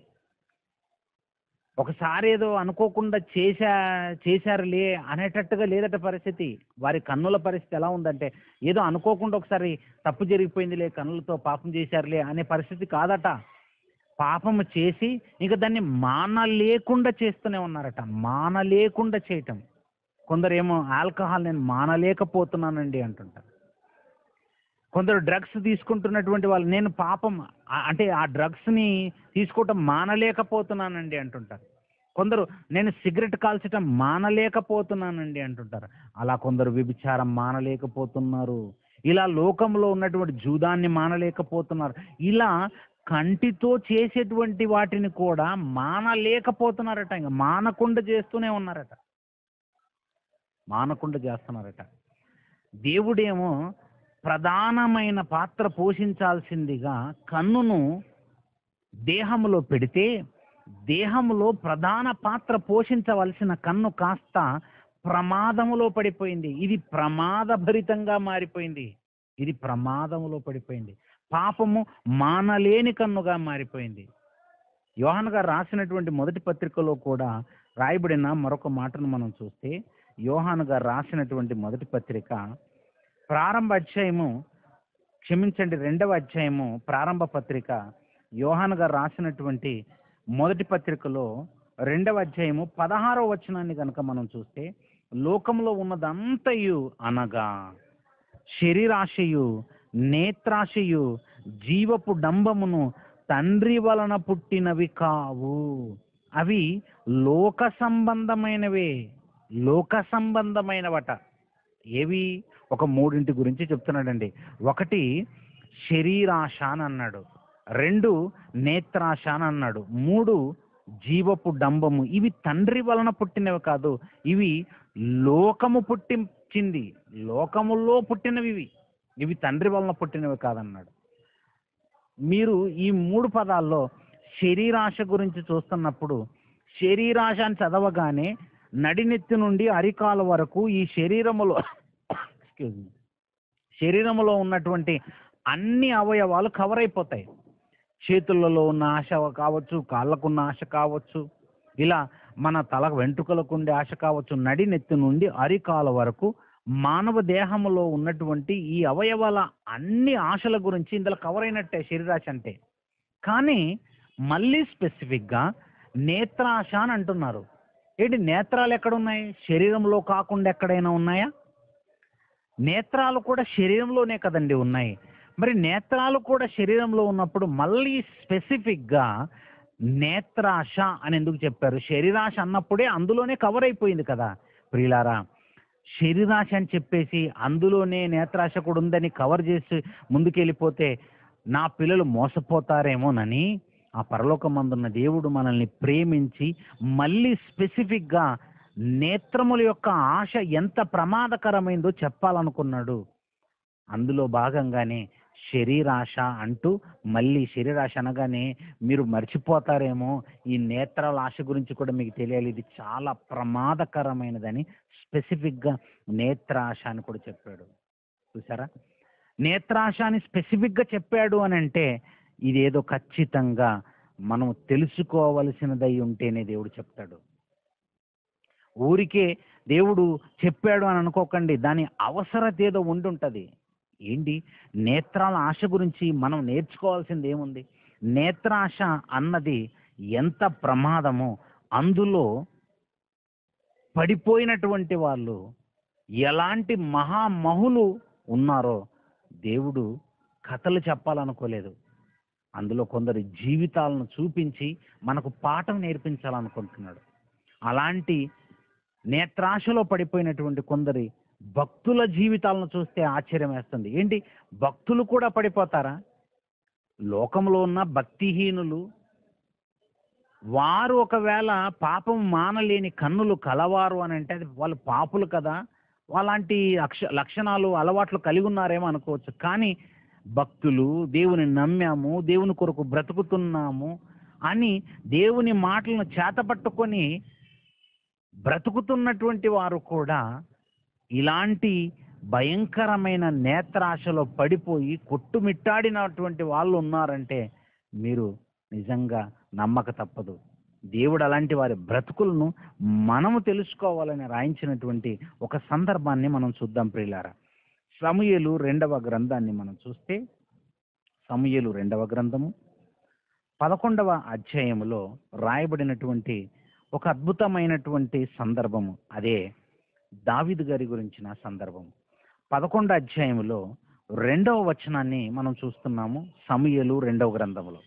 ఒకసారి ఏదో అనుకోకుండా చేశా చేశారులే అనేటట్టుగా లేదట పరిస్థితి వారి కన్నుల పరిస్థితి ఎలా ఉందంటే ఏదో అనుకోకుండా ఒకసారి తప్పు జరిగిపోయిందిలే కన్నులతో పాపం చేశారులే అనే పరిస్థితి కాదట పాపము చేసి ఇంకా దాన్ని మానలేకుండా చేస్తూనే ఉన్నారట మానలేకుండా చేయటం కొందరేమో ఆల్కహాల్ నేను మానలేకపోతున్నానండి అంటుంటారు కొందరు డ్రగ్స్ తీసుకుంటున్నటువంటి వాళ్ళు నేను పాపం ఆ- అంటే ఆ డ్రగ్స్ని తీసుకోవటం మానలేకపోతున్నానండి అంటుంటారు కొందరు నేను సిగరెట్ కాల్చటం మానలేకపోతున్నానండి అంటుంటారు అలా కొందరు వ్యభిచారం మానలేకపోతున్నారు ఇలా లోకంలో ఉన్నటువంటి జూదాన్ని మానలేకపోతున్నారు ఇలా కంటితో చేసేటువంటి వాటిని కూడా మానలేకపోతున్నారట ఇంకా మానకుండా చేస్తూనే ఉన్నారట మానకుండా చేస్తున్నారట దేవుడేమో ప్రధానమైన పాత్ర పోషించాల్సిందిగా కన్నును దేహములో పెడితే దేహములో ప్రధాన పాత్ర పోషించవలసిన కన్ను కాస్త ప్రమాదములో పడిపోయింది ఇది ప్రమాదభరితంగా మారిపోయింది ఇది ప్రమాదములో పడిపోయింది పాపము మానలేని కన్నుగా మారిపోయింది యోహాన్ గారు రాసినటువంటి మొదటి పత్రికలో కూడా రాయబడిన మరొక మాటను మనం చూస్తే యోహాన్ గారు రాసినటువంటి మొదటి పత్రిక ప్రారంభ అధ్యాయము క్షమించండి రెండవ అధ్యాయము ప్రారంభ పత్రిక యోహాన్ గారు రాసినటువంటి మొదటి పత్రికలో రెండవ అధ్యాయము పదహారవ వచనాన్ని కనుక మనం చూస్తే లోకంలో ఉన్నదంతయు అనగా శరీరాశయు నేత్రాశయు జీవపు డంబమును తండ్రి వలన పుట్టినవి కావు అవి లోక సంబంధమైనవే లోక సంబంధమైనవట ఏవి ఒక మూడింటి గురించి చెప్తున్నాడండి ఒకటి శరీరాశ అని అన్నాడు రెండు నేత్రాశ అని అన్నాడు మూడు జీవపు డంబము ఇవి తండ్రి వలన పుట్టినవి కాదు ఇవి లోకము పుట్టించింది లోకములో పుట్టినవి ఇవి ఇవి తండ్రి వలన పుట్టినవి కాదన్నాడు మీరు ఈ మూడు పదాల్లో శరీరాశ గురించి చూస్తున్నప్పుడు శరీరాశ అని చదవగానే నడినెత్తి నుండి అరికాల వరకు ఈ శరీరములో excuse me, శరీరములో ఉన్నటువంటి అన్ని అవయవాలు కవర్ అయిపోతాయి చేతులలో ఉన్న ఆశ కావచ్చు కాళ్ళకున్న ఆశ కావచ్చు ఇలా మన తల వెంట్రుకలకు ఉండే ఆశ కావచ్చు నడినెత్తి నుండి అరికాల వరకు మానవ దేహములో ఉన్నటువంటి ఈ అవయవాల అన్ని ఆశల గురించి ఇందులో కవర్ అయినట్టే శరీరాశ అంటే కానీ మళ్ళీ స్పెసిఫిక్గా నేత్రాశ అని అంటున్నారు ఏంటి నేత్రాలు ఎక్కడ ఉన్నాయి శరీరంలో కాకుండా ఎక్కడైనా ఉన్నాయా నేత్రాలు కూడా శరీరంలోనే కదండి ఉన్నాయి మరి నేత్రాలు కూడా శరీరంలో ఉన్నప్పుడు మళ్ళీ స్పెసిఫిక్గా నేత్రాశ అని ఎందుకు చెప్పారు శరీరాశ అన్నప్పుడే అందులోనే కవర్ అయిపోయింది కదా ప్రియులారా శరీరాశ అని చెప్పేసి అందులోనే నేత్రాశ కూడా ఉందని కవర్ చేసి ముందుకెళ్ళిపోతే నా పిల్లలు మోసపోతారేమోనని ఆ పరలోకమందున్న దేవుడు మనల్ని ప్రేమించి మళ్ళీ స్పెసిఫిక్గా నేత్రముల యొక్క ఆశ ఎంత ప్రమాదకరమైందో చెప్పాలనుకున్నాడు అందులో భాగంగానే శరీరాశ అంటూ మళ్ళీ శరీరాశ అనగానే మీరు మర్చిపోతారేమో ఈ నేత్రాల ఆశ గురించి కూడా మీకు తెలియాలి ఇది చాలా ప్రమాదకరమైనదని స్పెసిఫిక్గా నేత్రాశ అని కూడా చెప్పాడు చూసారా నేత్రాశ అని స్పెసిఫిక్గా చెప్పాడు అని అంటే ఇదేదో ఖచ్చితంగా మనం తెలుసుకోవలసినదై ఉంటేనే దేవుడు చెప్తాడు ఊరికే దేవుడు చెప్పాడు అని అనుకోకండి దాని అవసరత ఏదో ఉండి ఉంటుంది ఏంటి నేత్రాల ఆశ గురించి మనం నేర్చుకోవాల్సింది ఏముంది నేత్రాశ అన్నది ఎంత ప్రమాదమో అందులో పడిపోయినటువంటి వాళ్ళు ఎలాంటి మహామహులు ఉన్నారో దేవుడు కథలు చెప్పాలనుకోలేదు అందులో కొందరి జీవితాలను చూపించి మనకు పాఠం నేర్పించాలనుకుంటున్నాడు అలాంటి నేత్రాశలో పడిపోయినటువంటి కొందరి భక్తుల జీవితాలను చూస్తే ఆశ్చర్యం వేస్తుంది ఏంటి భక్తులు కూడా పడిపోతారా లోకంలో ఉన్న భక్తిహీనులు వారు ఒకవేళ పాపం మానలేని కన్నులు కలవారు అని అంటే అది వాళ్ళు పాపులు కదా అలాంటి అక్ష లక్షణాలు అలవాట్లు కలిగి ఉన్నారేమో అనుకోవచ్చు కానీ భక్తులు దేవుని నమ్మాము దేవుని కొరకు బ్రతుకుతున్నాము అని దేవుని మాటలను చేతపట్టుకొని బ్రతుకుతున్నటువంటి వారు కూడా ఇలాంటి భయంకరమైన నేత్రాశలో పడిపోయి కొట్టుమిట్టాడినటువంటి వాళ్ళు ఉన్నారంటే మీరు నిజంగా నమ్మక తప్పదు దేవుడు అలాంటి వారి బ్రతుకులను మనము తెలుసుకోవాలని రాయించినటువంటి ఒక సందర్భాన్ని మనం చూద్దాం ప్రియులారా సమూయేలు రెండవ గ్రంథాన్ని మనం చూస్తే సమూయేలు రెండవ గ్రంథము పదకొండవ అధ్యాయములో రాయబడినటువంటి ఒక అద్భుతమైనటువంటి సందర్భము అదే దావీదు గారి గురించిన సందర్భం పదకొండు అధ్యాయంలో రెండవ వచనాన్ని మనం చూస్తున్నాము సమయలు రెండవ గ్రంథములో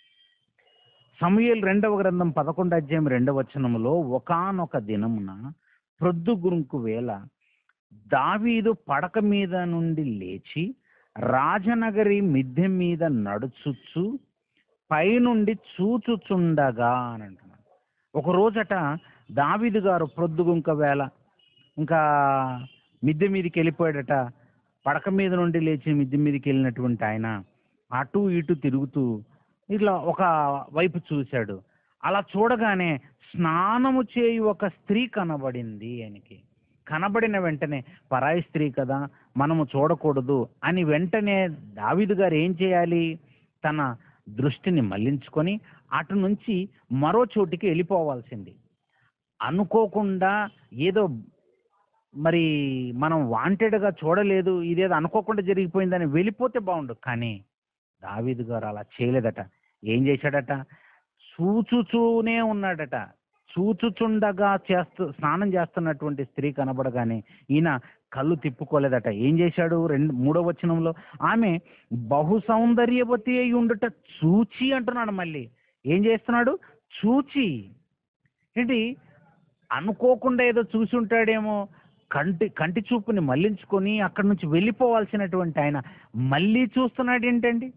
సమయలు రెండవ గ్రంథం పదకొండు అధ్యాయం రెండవ వచనములో ఒకానొక దినమున ప్రొద్దుగురుంకు వేళ దావీదు పడక మీద నుండి లేచి రాజనగరి మిద్దె మీద నడుచుచు పైనుండి చూచుచుండగా అని అంటున్నాడు ఒక రోజట దావీదు గారు ప్రొద్దుగుంక వేళ ఇంకా మిద్దె మీదకి వెళ్ళిపోయాడట పడక మీద నుండి లేచి మిద్దె మీదకి వెళ్ళినటువంటి ఆయన అటు ఇటు తిరుగుతూ ఇట్లా ఒక వైపు చూశాడు అలా చూడగానే స్నానము చేయు ఒక స్త్రీ కనబడింది ఆయనకి కనబడిన వెంటనే పరాయి స్త్రీ కదా మనము చూడకూడదు అని వెంటనే దావీదు గారు ఏం చేయాలి తన దృష్టిని మళ్లించుకొని అటు నుంచి మరో చోటికి వెళ్ళిపోవాల్సింది అనుకోకుండా ఏదో మరి మనం వాంటెడ్గా చూడలేదు ఇదేదో అనుకోకుండా జరిగిపోయిందని వెళ్ళిపోతే బాగుండు కానీ దావీదు గారు అలా చేయలేదట ఏం చేశాడట చూచుచూనే ఉన్నాడట చూచుచుండగా చేస్తూ స్నానం చేస్తున్నటువంటి స్త్రీ కనబడగానే ఈయన కళ్ళు తిప్పుకోలేదట ఏం చేశాడు రెండు మూడో వచనంలో ఆమె బహు సౌందర్యవతి అయి ఉండుట చూచి అంటున్నాడు మళ్ళీ ఏం చేస్తున్నాడు చూచి ఏంటి అనుకోకుండా ఏదో చూసి ఉంటాడేమో కంటి కంటి చూపుని మళ్లించుకొని అక్కడి నుంచి వెళ్ళిపోవాల్సినటువంటి ఆయన మళ్ళీ చూస్తున్నాడు ఏంటండి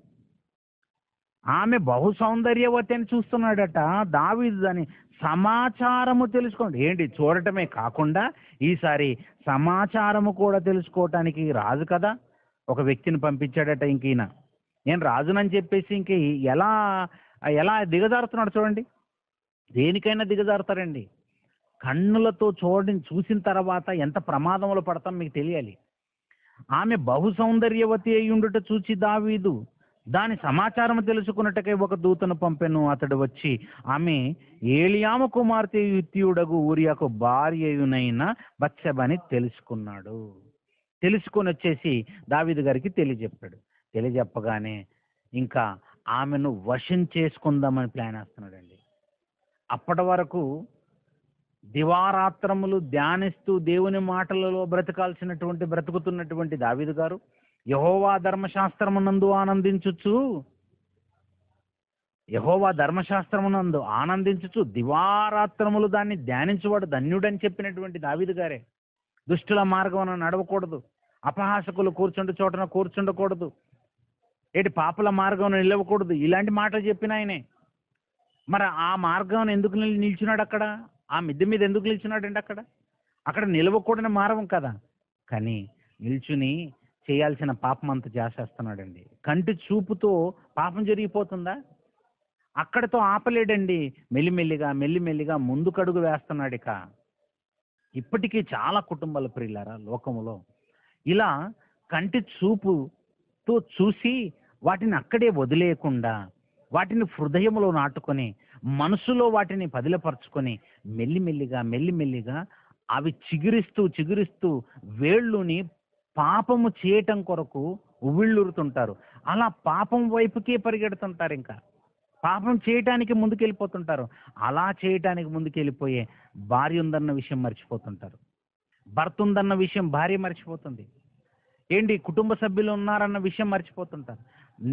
ఆమె బహు సౌందర్యవతి అని చూస్తున్నాడట దావీదు దాని సమాచారము తెలుసుకోండి ఏంటి చూడటమే కాకుండా ఈసారి సమాచారము కూడా తెలుసుకోవటానికి రాజు కదా ఒక వ్యక్తిని పంపించాడట ఇంక ఈయన నేను రాజునని చెప్పేసి ఇంక ఎలా ఎలా దిగజారుతున్నాడు చూడండి దేనికైనా దిగజారుతారండి కన్నులతో చూడని చూసిన తర్వాత ఎంత ప్రమాదంలో పడతాం మీకు తెలియాలి ఆమె బహు సౌందర్యవతి అయి ఉండుట చూచి దావీదు దాని సమాచారం తెలుసుకున్నట్టుకై ఒక దూతను పంపెను అతడు వచ్చి ఆమె ఏలియామ కుమార్తె యుత్యుడగు ఊరియాకు భార్యయునైన బత్సెబని తెలుసుకున్నాడు తెలుసుకొని వచ్చేసి దావీదు గారికి తెలియజెప్పాడు తెలియజెప్పగానే ఇంకా ఆమెను వశం చేసుకుందామని ప్లాన్ వేస్తున్నాడండి అప్పటి వరకు దివారాత్రములు ధ్యానిస్తూ దేవుని మాటలలో బ్రతకాల్సినటువంటి బ్రతుకుతున్నటువంటి దావీదు గారు యహోవా ధర్మశాస్త్రమునందు ఆనందించుచు యహోవా ధర్మశాస్త్రమునందు ఆనందించుచు దివారాత్రములు దాన్ని ధ్యానించువాడు ధన్యుడని చెప్పినటువంటి దావీదు గారే దుష్టుల మార్గమున నడవకూడదు అపహాసకులు కూర్చుండు చోటన కూర్చుండకూడదు ఏటి పాపల మార్గం నిలవకూడదు ఇలాంటి మాటలు చెప్పిన ఆయనే మరి ఆ మార్గం ఎందుకు నిల్- నిల్చున్నాడు అక్కడ ఆ మిద్దె మీద ఎందుకు నిల్చున్నాడండి అక్కడ అక్కడ నిలవకూడని మార్గం కదా కానీ నిల్చుని చేయాల్సిన పాపం అంతా చేసేస్తున్నాడండి కంటి చూపుతో పాపం జరిగిపోతుందా అక్కడితో ఆపలేడండి మెల్లిమెల్లిగా మెల్లిమెల్లిగా ముందుకడుగు వేస్తున్నాడు ఇక ఇప్పటికీ చాలా కుటుంబాల ప్రియులారా లోకములో ఇలా కంటి చూపుతో చూసి వాటిని అక్కడే వదిలేయకుండా వాటిని హృదయంలో నాటుకొని మనసులో వాటిని పదిలపరుచుకొని మెల్లిమెల్లిగా మెల్లిమెల్లిగా అవి చిగురిస్తూ చిగురిస్తూ వేళ్ళుని పాపము చేయటం కొరకు ఉవ్విళ్ళూరుతుంటారు అలా పాపం వైపుకే పరిగెడుతుంటారు ఇంకా పాపం చేయటానికి ముందుకెళ్ళిపోతుంటారు అలా చేయటానికి ముందుకెళ్ళిపోయే భార్య ఉందన్న విషయం మర్చిపోతుంటారు భర్త ఉందన్న విషయం భార్య మర్చిపోతుంది ఏంటి కుటుంబ సభ్యులు ఉన్నారన్న విషయం మర్చిపోతుంటారు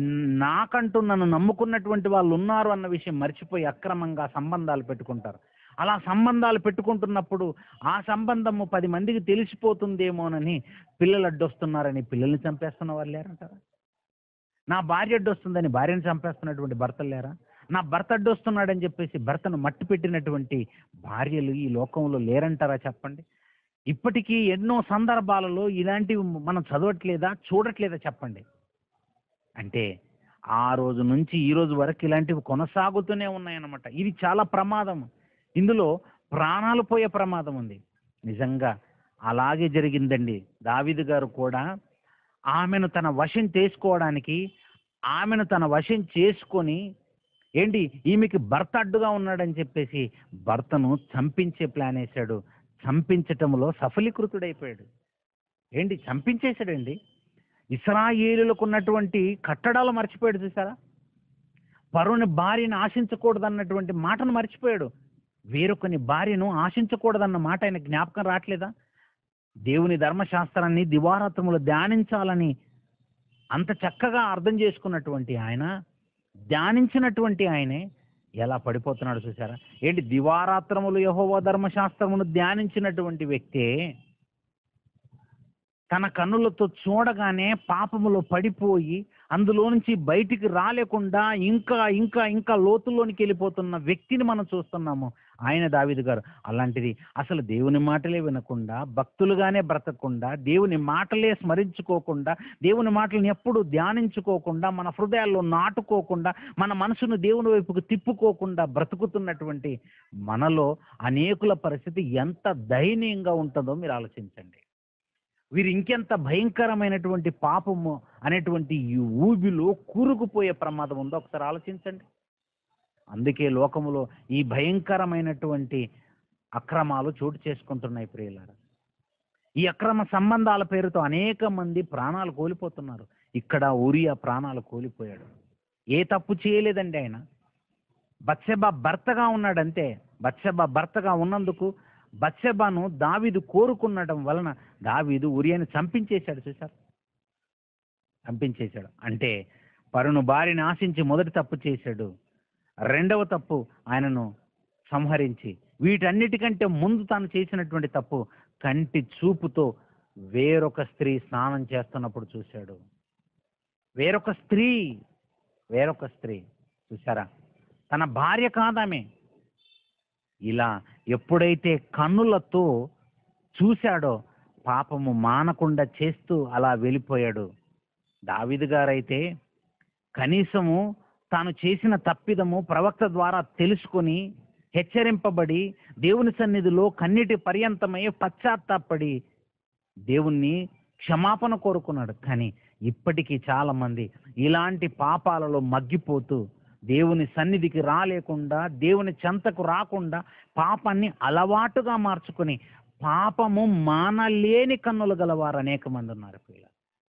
నాకంటూ నన్ను నమ్ముకున్నటువంటి వాళ్ళు ఉన్నారు అన్న విషయం మర్చిపోయి అక్రమంగా సంబంధాలు పెట్టుకుంటారు అలా సంబంధాలు పెట్టుకుంటున్నప్పుడు ఆ సంబంధము పది మందికి తెలిసిపోతుందేమోనని పిల్లలు అడ్డొస్తున్నారని పిల్లల్ని చంపేస్తున్న వాళ్ళు లేరంటారా నా భార్య అడ్డొస్తుందని భార్యను చంపేస్తున్నటువంటి భర్తలు లేరా నా భర్త అడ్డొస్తున్నాడని చెప్పేసి భర్తను మట్టి పెట్టినటువంటి భార్యలు ఈ లోకంలో లేరంటారా చెప్పండి ఇప్పటికీ ఎన్నో సందర్భాలలో ఇలాంటివి మనం చదవట్లేదా చూడట్లేదా చెప్పండి అంటే ఆ రోజు నుంచి ఈ రోజు వరకు ఇలాంటివి కొనసాగుతూనే ఉన్నాయన్నమాట ఇది చాలా ప్రమాదం ఇందులో ప్రాణాలు పోయే ప్రమాదం ఉంది నిజంగా అలాగే జరిగిందండి దావిదు గారు కూడా ఆమెను తన వశం చేసుకోవడానికి ఆమెను తన వశం చేసుకొని ఏంటి ఈమెకి భర్త అడ్డుగా ఉన్నాడని చెప్పేసి భర్తను చంపించే ప్లాన్ వేశాడు చంపించటంలో సఫలీకృతుడైపోయాడు ఏంటి చంపించేశాడండి ఇస్రాయేలులకు ఉన్నటువంటి కట్టడాలు మర్చిపోయాడు చూసారా పరుని భార్యను ఆశించకూడదన్నటువంటి మాటను మర్చిపోయాడు వేరొకని భార్యను ఆశించకూడదన్న మాట ఆయన జ్ఞాపకం రావట్లేదా దేవుని ధర్మశాస్త్రాన్ని దివారాత్రములు ధ్యానించాలని అంత చక్కగా అర్థం చేసుకున్నటువంటి ఆయన ధ్యానించినటువంటి ఆయనే ఎలా పడిపోతున్నాడు చూసారా ఏంటి దివారాత్రములు యహోవ ధర్మశాస్త్రమును ధ్యానించినటువంటి వ్యక్తే తన కన్నులతో చూడగానే పాపములో పడిపోయి అందులో నుంచి బయటికి రాలేకుండా ఇంకా ఇంకా ఇంకా లోతుల్లోనికి వెళ్ళిపోతున్న వ్యక్తిని మనం చూస్తున్నాము ఆయన దావిదు గారు అలాంటిది అసలు దేవుని మాటలే వినకుండా భక్తులుగానే బ్రతకకుండా దేవుని మాటలే స్మరించుకోకుండా దేవుని మాటలను ఎప్పుడు ధ్యానించుకోకుండా మన హృదయాల్లో నాటుకోకుండా మన మనసును దేవుని వైపుకు తిప్పుకోకుండా బ్రతుకుతున్నటువంటి మనలో అనేకుల పరిస్థితి ఎంత దయనీయంగా ఉంటుందో మీరు ఆలోచించండి వీరు ఇంకెంత భయంకరమైనటువంటి పాపము అనేటువంటి ఈ ఊబిలో కూరుకుపోయే ప్రమాదం ఉందో ఒకసారి ఆలోచించండి అందుకే లోకములో ఈ భయంకరమైనటువంటి అక్రమాలు చోటు చేసుకుంటున్నాయి ప్రియులారా ఈ అక్రమ సంబంధాల పేరుతో అనేక మంది ప్రాణాలు కోల్పోతున్నారు ఇక్కడ ఉరియా ప్రాణాలు కోల్పోయాడు ఏ తప్పు చేయలేదండి ఆయన బత్సెబా భర్తగా ఉన్నాడంతే బత్సెబా భర్తగా ఉన్నందుకు బత్సెబాను దావీదు కోరుకున్నడం వలన దావీదు ఉరియాని చంపించేశాడు చూసారు చంపించేశాడు అంటే పరును భార్యని ఆశించి మొదటి తప్పు చేశాడు రెండవ తప్పు ఆయనను సంహరించి వీటన్నిటికంటే ముందు తాను చేసినటువంటి తప్పు కంటి చూపుతో వేరొక స్త్రీ స్నానం చేస్తున్నప్పుడు చూశాడు వేరొక స్త్రీ వేరొక స్త్రీ చూసారా తన భార్య కాదామే ఇలా ఎప్పుడైతే కన్నులతో చూశాడో పాపము మానకుండా చేస్తూ అలా వెళ్ళిపోయాడు దావిదు గారైతే కనీసము తాను చేసిన తప్పిదము ప్రవక్త ద్వారా తెలుసుకొని హెచ్చరింపబడి దేవుని సన్నిధిలో కన్నీటి పర్యంతమై పశ్చాత్తాపడి దేవుణ్ణి క్షమాపణ కోరుకున్నాడు కానీ ఇప్పటికీ చాలా మంది ఇలాంటి పాపాలలో మగ్గిపోతూ దేవుని సన్నిధికి రాలేకుండా దేవుని చెంతకు రాకుండా పాపాన్ని అలవాటుగా మార్చుకొని పాపము మానలేని కన్నులు గలవారు అనేక మంది ఉన్నారు పిల్ల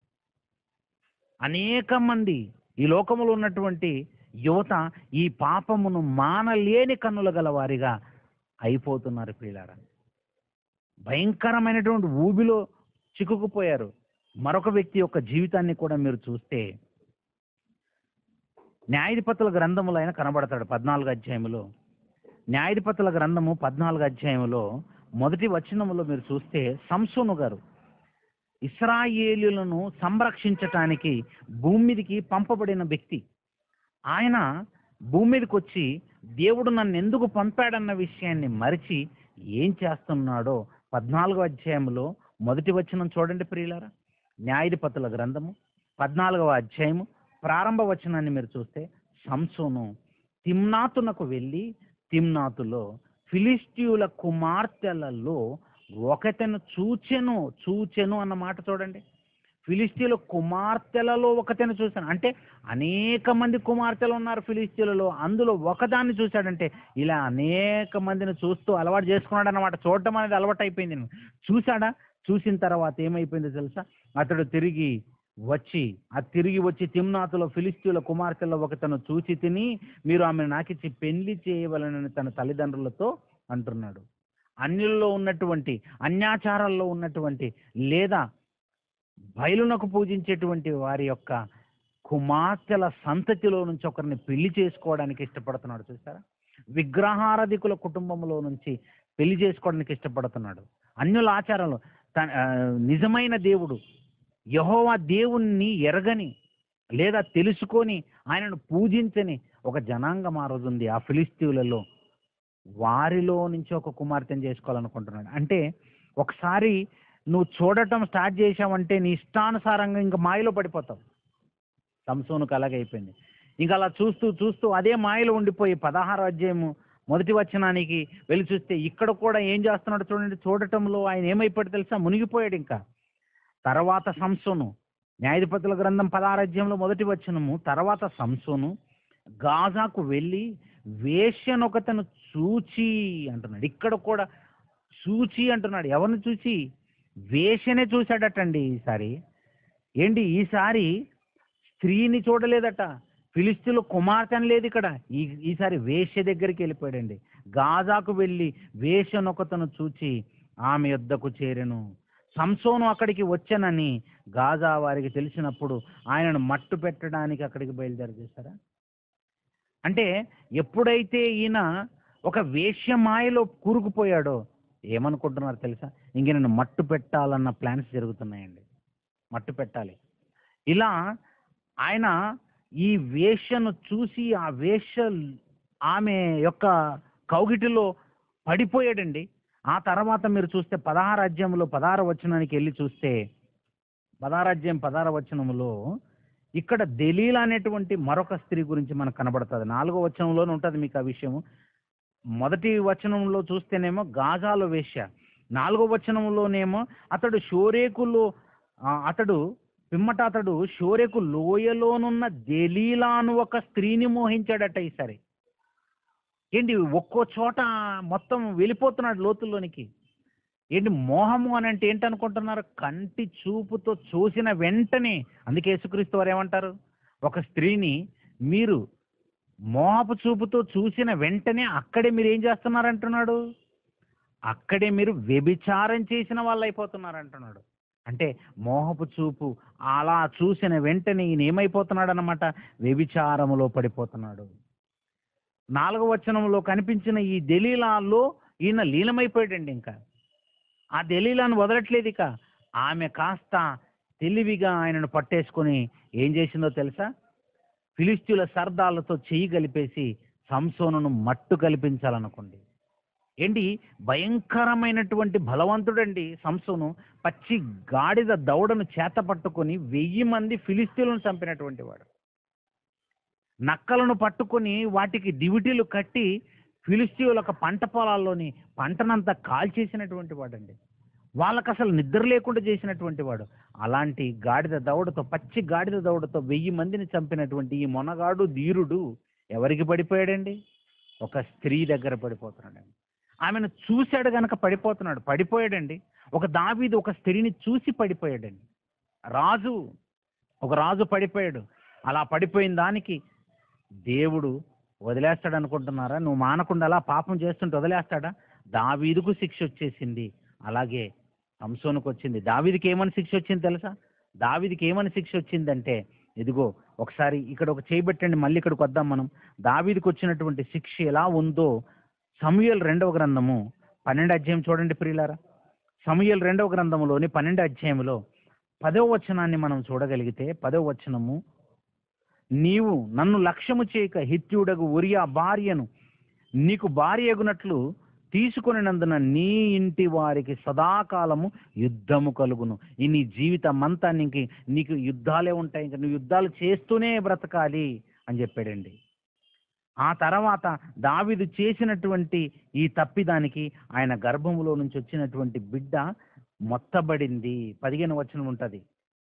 అనేక మంది ఈ లోకములో ఉన్నటువంటి యువత ఈ పాపమును మానలేని కన్నులు గలవారిగా అయిపోతున్నారు పిల్లారా భయంకరమైనటువంటి ఊబిలో చిక్కుకుపోయారు మరొక వ్యక్తి యొక్క జీవితాన్ని కూడా మీరు చూస్తే న్యాయాధిపతుల గ్రంథములో ఆయన కనబడతాడు పద్నాలుగు అధ్యాయములో న్యాయాధిపతుల గ్రంథము పద్నాలుగు అధ్యాయములో మొదటి వచనములో మీరు చూస్తే సంసోను గారు ఇస్రాయేలులను సంరక్షించటానికి భూమి మీదకి పంపబడిన వ్యక్తి ఆయన భూమి మీదకి వచ్చి దేవుడు నన్ను ఎందుకు పంపాడన్న విషయాన్ని మరిచి ఏం చేస్తున్నాడో పద్నాలుగో అధ్యాయంలో మొదటి వచనం చూడండి ప్రియులారా న్యాయాధిపతుల గ్రంథము పద్నాలుగవ అధ్యాయము ప్రారంభ వచనాన్ని మీరు చూస్తే సంసోను తిమ్నాతునకు వెళ్ళి తిమ్నాతులో ఫిలిస్టియుల కుమార్తెలలో ఒకతను చూచెను చూచెను అన్న మాట చూడండి ఫిలిస్తీన్ల కుమార్తెలలో ఒకతను చూశాను అంటే అనేక మంది కుమార్తెలు ఉన్నారు ఫిలిస్తీన్లలో అందులో ఒకదాన్ని చూశాడంటే ఇలా అనేక మందిని చూస్తూ అలవాటు చేసుకున్నాడు అన్నమాట చూడటం అనేది అలవాటు అయిపోయింది చూశాడా చూసిన తర్వాత ఏమైపోయిందో తెలుసా అతడు తిరిగి వచ్చి ఆ తిరిగి వచ్చి తిమ్నాతులో ఫిలిస్తీన్ల కుమార్తెల్లో ఒకతను చూచి తిని మీరు ఆమెను నాకిచ్చి పెళ్లి చేయవలనని తన తల్లిదండ్రులతో అంటున్నాడు అన్యుల్లో ఉన్నటువంటి అన్యాచారాల్లో ఉన్నటువంటి లేదా బయలునకు పూజించేటువంటి వారి యొక్క కుమార్తెల సంతతిలో నుంచి ఒకరిని పెళ్లి చేసుకోవడానికి ఇష్టపడుతున్నాడు చూసారా విగ్రహారధికుల కుటుంబంలో నుంచి పెళ్లి చేసుకోవడానికి ఇష్టపడుతున్నాడు అన్యుల ఆచారాలు తన ఆ, నిజమైన దేవుడు యహోవా దేవుణ్ణి ఎరగని లేదా తెలుసుకొని ఆయనను పూజించని ఒక జనాంగం ఆ రోజు ఉంది ఆ ఫిలిస్తీన్లలో వారిలో నుంచి ఒక కుమార్తెను చేసుకోవాలనుకుంటున్నాడు అంటే ఒకసారి నువ్వు చూడటం స్టార్ట్ చేసావంటే నీ ఇష్టానుసారంగా ఇంకా మాయలో పడిపోతావు సంసోనుకు అలాగే అయిపోయింది ఇంకా అలా చూస్తూ చూస్తూ అదే మాయలో ఉండిపోయి పదహారు అధ్యాయము మొదటి వచనానికి వెళ్ళి చూస్తే ఇక్కడ కూడా ఏం చేస్తున్నాడు చూడండి చూడటంలో ఆయన ఏమైపోయాడు తెలుసా మునిగిపోయాడు ఇంకా తర్వాత సంసోను న్యాయాధిపతుల గ్రంథం పదహారు అధ్యాయంలో మొదటి వచనము తర్వాత సంసోను గాజాకు వెళ్ళి వేశ్యనొకతను చూచి అంటున్నాడు ఇక్కడ కూడా చూచి అంటున్నాడు ఎవరిని చూసి వేశ్యనే చూశాడటండి ఈసారి ఏంటి ఈసారి స్త్రీని చూడలేదట ఫిలిస్తీన్లో కుమార్తె అని లేదు ఇక్కడ ఈ ఈసారి వేశ్య దగ్గరికి వెళ్ళిపోయాడండి గాజాకు వెళ్ళి వేశ్యనొకతను చూచి ఆమె యొద్దకు చేరెను సంసోను అక్కడికి వచ్చానని గాజా వారికి తెలిసినప్పుడు ఆయనను మట్టు పెట్టడానికి అక్కడికి బయలుదేరి చేశారా అంటే ఎప్పుడైతే ఈయన ఒక వేశ్యమాయలో కూరుకుపోయాడో ఏమనుకుంటున్నారు తెలుసా ఇంక నన్ను మట్టు పెట్టాలన్న ప్లాన్స్ జరుగుతున్నాయండి మట్టు పెట్టాలి ఇలా ఆయన ఈ వేశ్యను చూసి ఆ వేశ్య ఆమె యొక్క కౌగిటిలో పడిపోయాడండి ఆ తర్వాత మీరు చూస్తే పదహారు అధ్యాయంలో పదహార వచనానికి వెళ్ళి చూస్తే పదహారు అధ్యాయం పదహార వచనంలో ఇక్కడ దలీల అనేటువంటి మరొక స్త్రీ గురించి మనకు కనబడుతుంది నాలుగో వచనంలోనే ఉంటుంది మీకు ఆ విషయము మొదటి వచనంలో చూస్తేనేమో గాజాలో వేశ్య నాలుగో వచనంలోనేమో అతడు షోరేకులో ఆ, అతడు పిమ్మట అతడు షోరేకు లోయలోనున్న దెలీలా అను ఒక స్త్రీని మోహించాడట ఈసారి ఏంటి ఒక్కో చోట మొత్తం వెళ్ళిపోతున్నాడు లోతుల్లోనికి ఏంటి మోహము అని అంటే ఏంటనుకుంటున్నారు కంటి చూపుతో చూసిన వెంటనే అందుకే యేసుక్రీస్తు వారు ఏమంటారు ఒక స్త్రీని మీరు మోహపు చూపుతో చూసిన వెంటనే అక్కడే మీరు ఏం చేస్తున్నారు అంటున్నాడు అక్కడే మీరు వ్యభిచారం చేసిన వాళ్ళు అయిపోతున్నారు అంటున్నాడు అంటే మోహపు చూపు అలా చూసిన వెంటనే ఈయన ఏమైపోతున్నాడు అనమాట వ్యభిచారములో పడిపోతున్నాడు నాలుగవ వచనంలో కనిపించిన ఈ దలీలాల్లో ఈయన లీనమైపోయాడండి ఇంకా ఆ దలీలాను వదలట్లేదు ఇక ఆమె కాస్త తెలివిగా ఆయనను పట్టేసుకొని ఏం చేసిందో తెలుసా ఫిలిస్తీన్ల సర్దాలతో చెయ్యి కలిపేసి సంసోనును మట్టు కల్పించాలనుకోండి ఏంటి భయంకరమైనటువంటి బలవంతుడండి సంసోను పచ్చి గాడిద దౌడను చేత పట్టుకొని వెయ్యి మంది ఫిలిస్తీన్లను చంపినటువంటి వాడు నక్కలను పట్టుకొని వాటికి దివిటీలు కట్టి ఫిలిస్తీన్ల యొక్క పంట పొలాల్లోని పంటనంతా కాల్చేసినటువంటి వాడండి వాళ్ళకి అసలు నిద్ర లేకుండా చేసినటువంటి వాడు అలాంటి గాడిద దౌడతో పచ్చి గాడిద దౌడతో వెయ్యి మందిని చంపినటువంటి ఈ మొనగాడు ధీరుడు ఎవరికి పడిపోయాడండి ఒక స్త్రీ దగ్గర పడిపోతున్నాడండి ఆమెను చూశాడు గనక పడిపోతున్నాడు పడిపోయాడండి ఒక దావీదు ఒక స్త్రీని చూసి పడిపోయాడండి రాజు ఒక రాజు పడిపోయాడు అలా పడిపోయిన దానికి దేవుడు వదిలేస్తాడు అనుకుంటున్నారా నువ్వు మానకుండా అలా పాపం చేస్తుంటే వదిలేస్తాడా దావీదుకు శిక్ష వచ్చేసింది అలాగే సంసోనుకు వచ్చింది దావీదికి ఏమని శిక్ష వచ్చింది తెలుసా దావీదికి ఏమని శిక్ష వచ్చిందంటే ఇదిగో ఒకసారి ఇక్కడ ఒక చేయబెట్టండి మళ్ళీ ఇక్కడికి వద్దాం మనం దావీదికి వచ్చినటువంటి శిక్ష ఎలా ఉందో సమూయేలు రెండవ గ్రంథము పన్నెండు అధ్యాయం చూడండి ప్రియులారా సమూయేలు రెండవ గ్రంథములోని పన్నెండు అధ్యాయంలో పదవ వచనాన్ని మనం చూడగలిగితే పదవ వచనము నీవు నన్ను లక్ష్యము చేయక హిత్యుడగు ఉరియా భార్యను నీకు భార్య ఎగునట్లు తీసుకొనినందున నీ ఇంటి వారికి సదాకాలము యుద్ధము కలుగును ఈ నీ జీవితం అంతా నీకు నీకు యుద్ధాలే ఉంటాయి ఇంకా నువ్వు యుద్ధాలు చేస్తూనే బ్రతకాలి అని చెప్పాడండి ఆ తర్వాత దావీదు చేసినటువంటి ఈ తప్పిదానికి ఆయన గర్భములో నుంచి వచ్చినటువంటి బిడ్డ మొత్తబడింది పదిహేను వచనం ఉంటుంది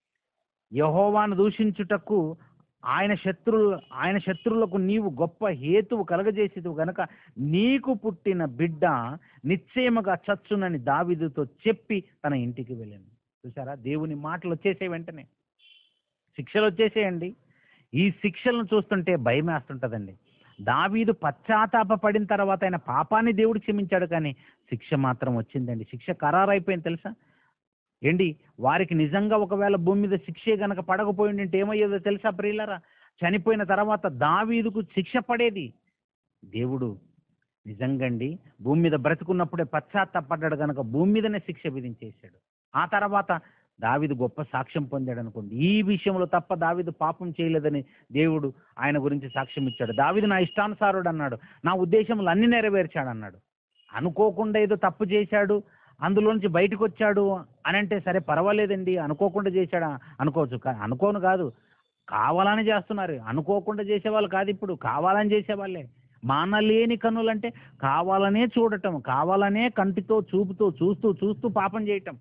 యహోవాను దూషించుటకు ఆయన శత్రువు ఆయన శత్రువులకు నీవు గొప్ప హేతువు కలగజేసేది గనక నీకు పుట్టిన బిడ్డ నిశ్చయముగా చచ్చునని దావీదుతో చెప్పి తన ఇంటికి వెళ్ళాను చూసారా దేవుని మాటలు వచ్చేసే వెంటనే శిక్షలు వచ్చేసేయండి ఈ శిక్షలను చూస్తుంటే భయం వేస్తుంటదండి దావీదు పశ్చాత్తాప పడిన తర్వాత ఆయన పాపాన్ని దేవుడు క్షమించాడు కానీ శిక్ష మాత్రం వచ్చిందండి శిక్ష ఖరారైపోయింది తెలుసా ఏంటి వారికి నిజంగా ఒకవేళ భూమి మీద శిక్షే గనక పడకపోయింది అంటే ఏమయ్యేదో తెలుసా ప్రియులరా చనిపోయిన తర్వాత దావీదుకు శిక్ష పడేది దేవుడు నిజంగండి భూమి మీద బ్రతుకున్నప్పుడే పశ్చాత్తాపడ్డాడు గనక భూమి మీదనే శిక్ష విధించేశాడు ఆ తర్వాత దావీదు గొప్ప సాక్ష్యం పొందాడు అనుకోండి ఈ విషయంలో తప్ప దావీదు పాపం చేయలేదని దేవుడు ఆయన గురించి సాక్ష్యం ఇచ్చాడు దావీదు నా ఇష్టానుసారుడు అన్నాడు నా ఉద్దేశములు అన్ని నెరవేర్చాడు అన్నాడు అనుకోకుండా ఏదో తప్పు చేశాడు అందులోంచి బయటకు వచ్చాడు అని అంటే సరే పర్వాలేదండి అనుకోకుండా చేశాడా అనుకోవచ్చు కా- అనుకోను కాదు కావాలని చేస్తున్నారు అనుకోకుండా చేసేవాళ్ళు కాదు ఇప్పుడు కావాలని చేసేవాళ్ళే మానలేని కన్నులంటే కావాలనే చూడటం కావాలనే కంటితో చూపుతూ చూస్తూ చూస్తూ పాపం చేయటం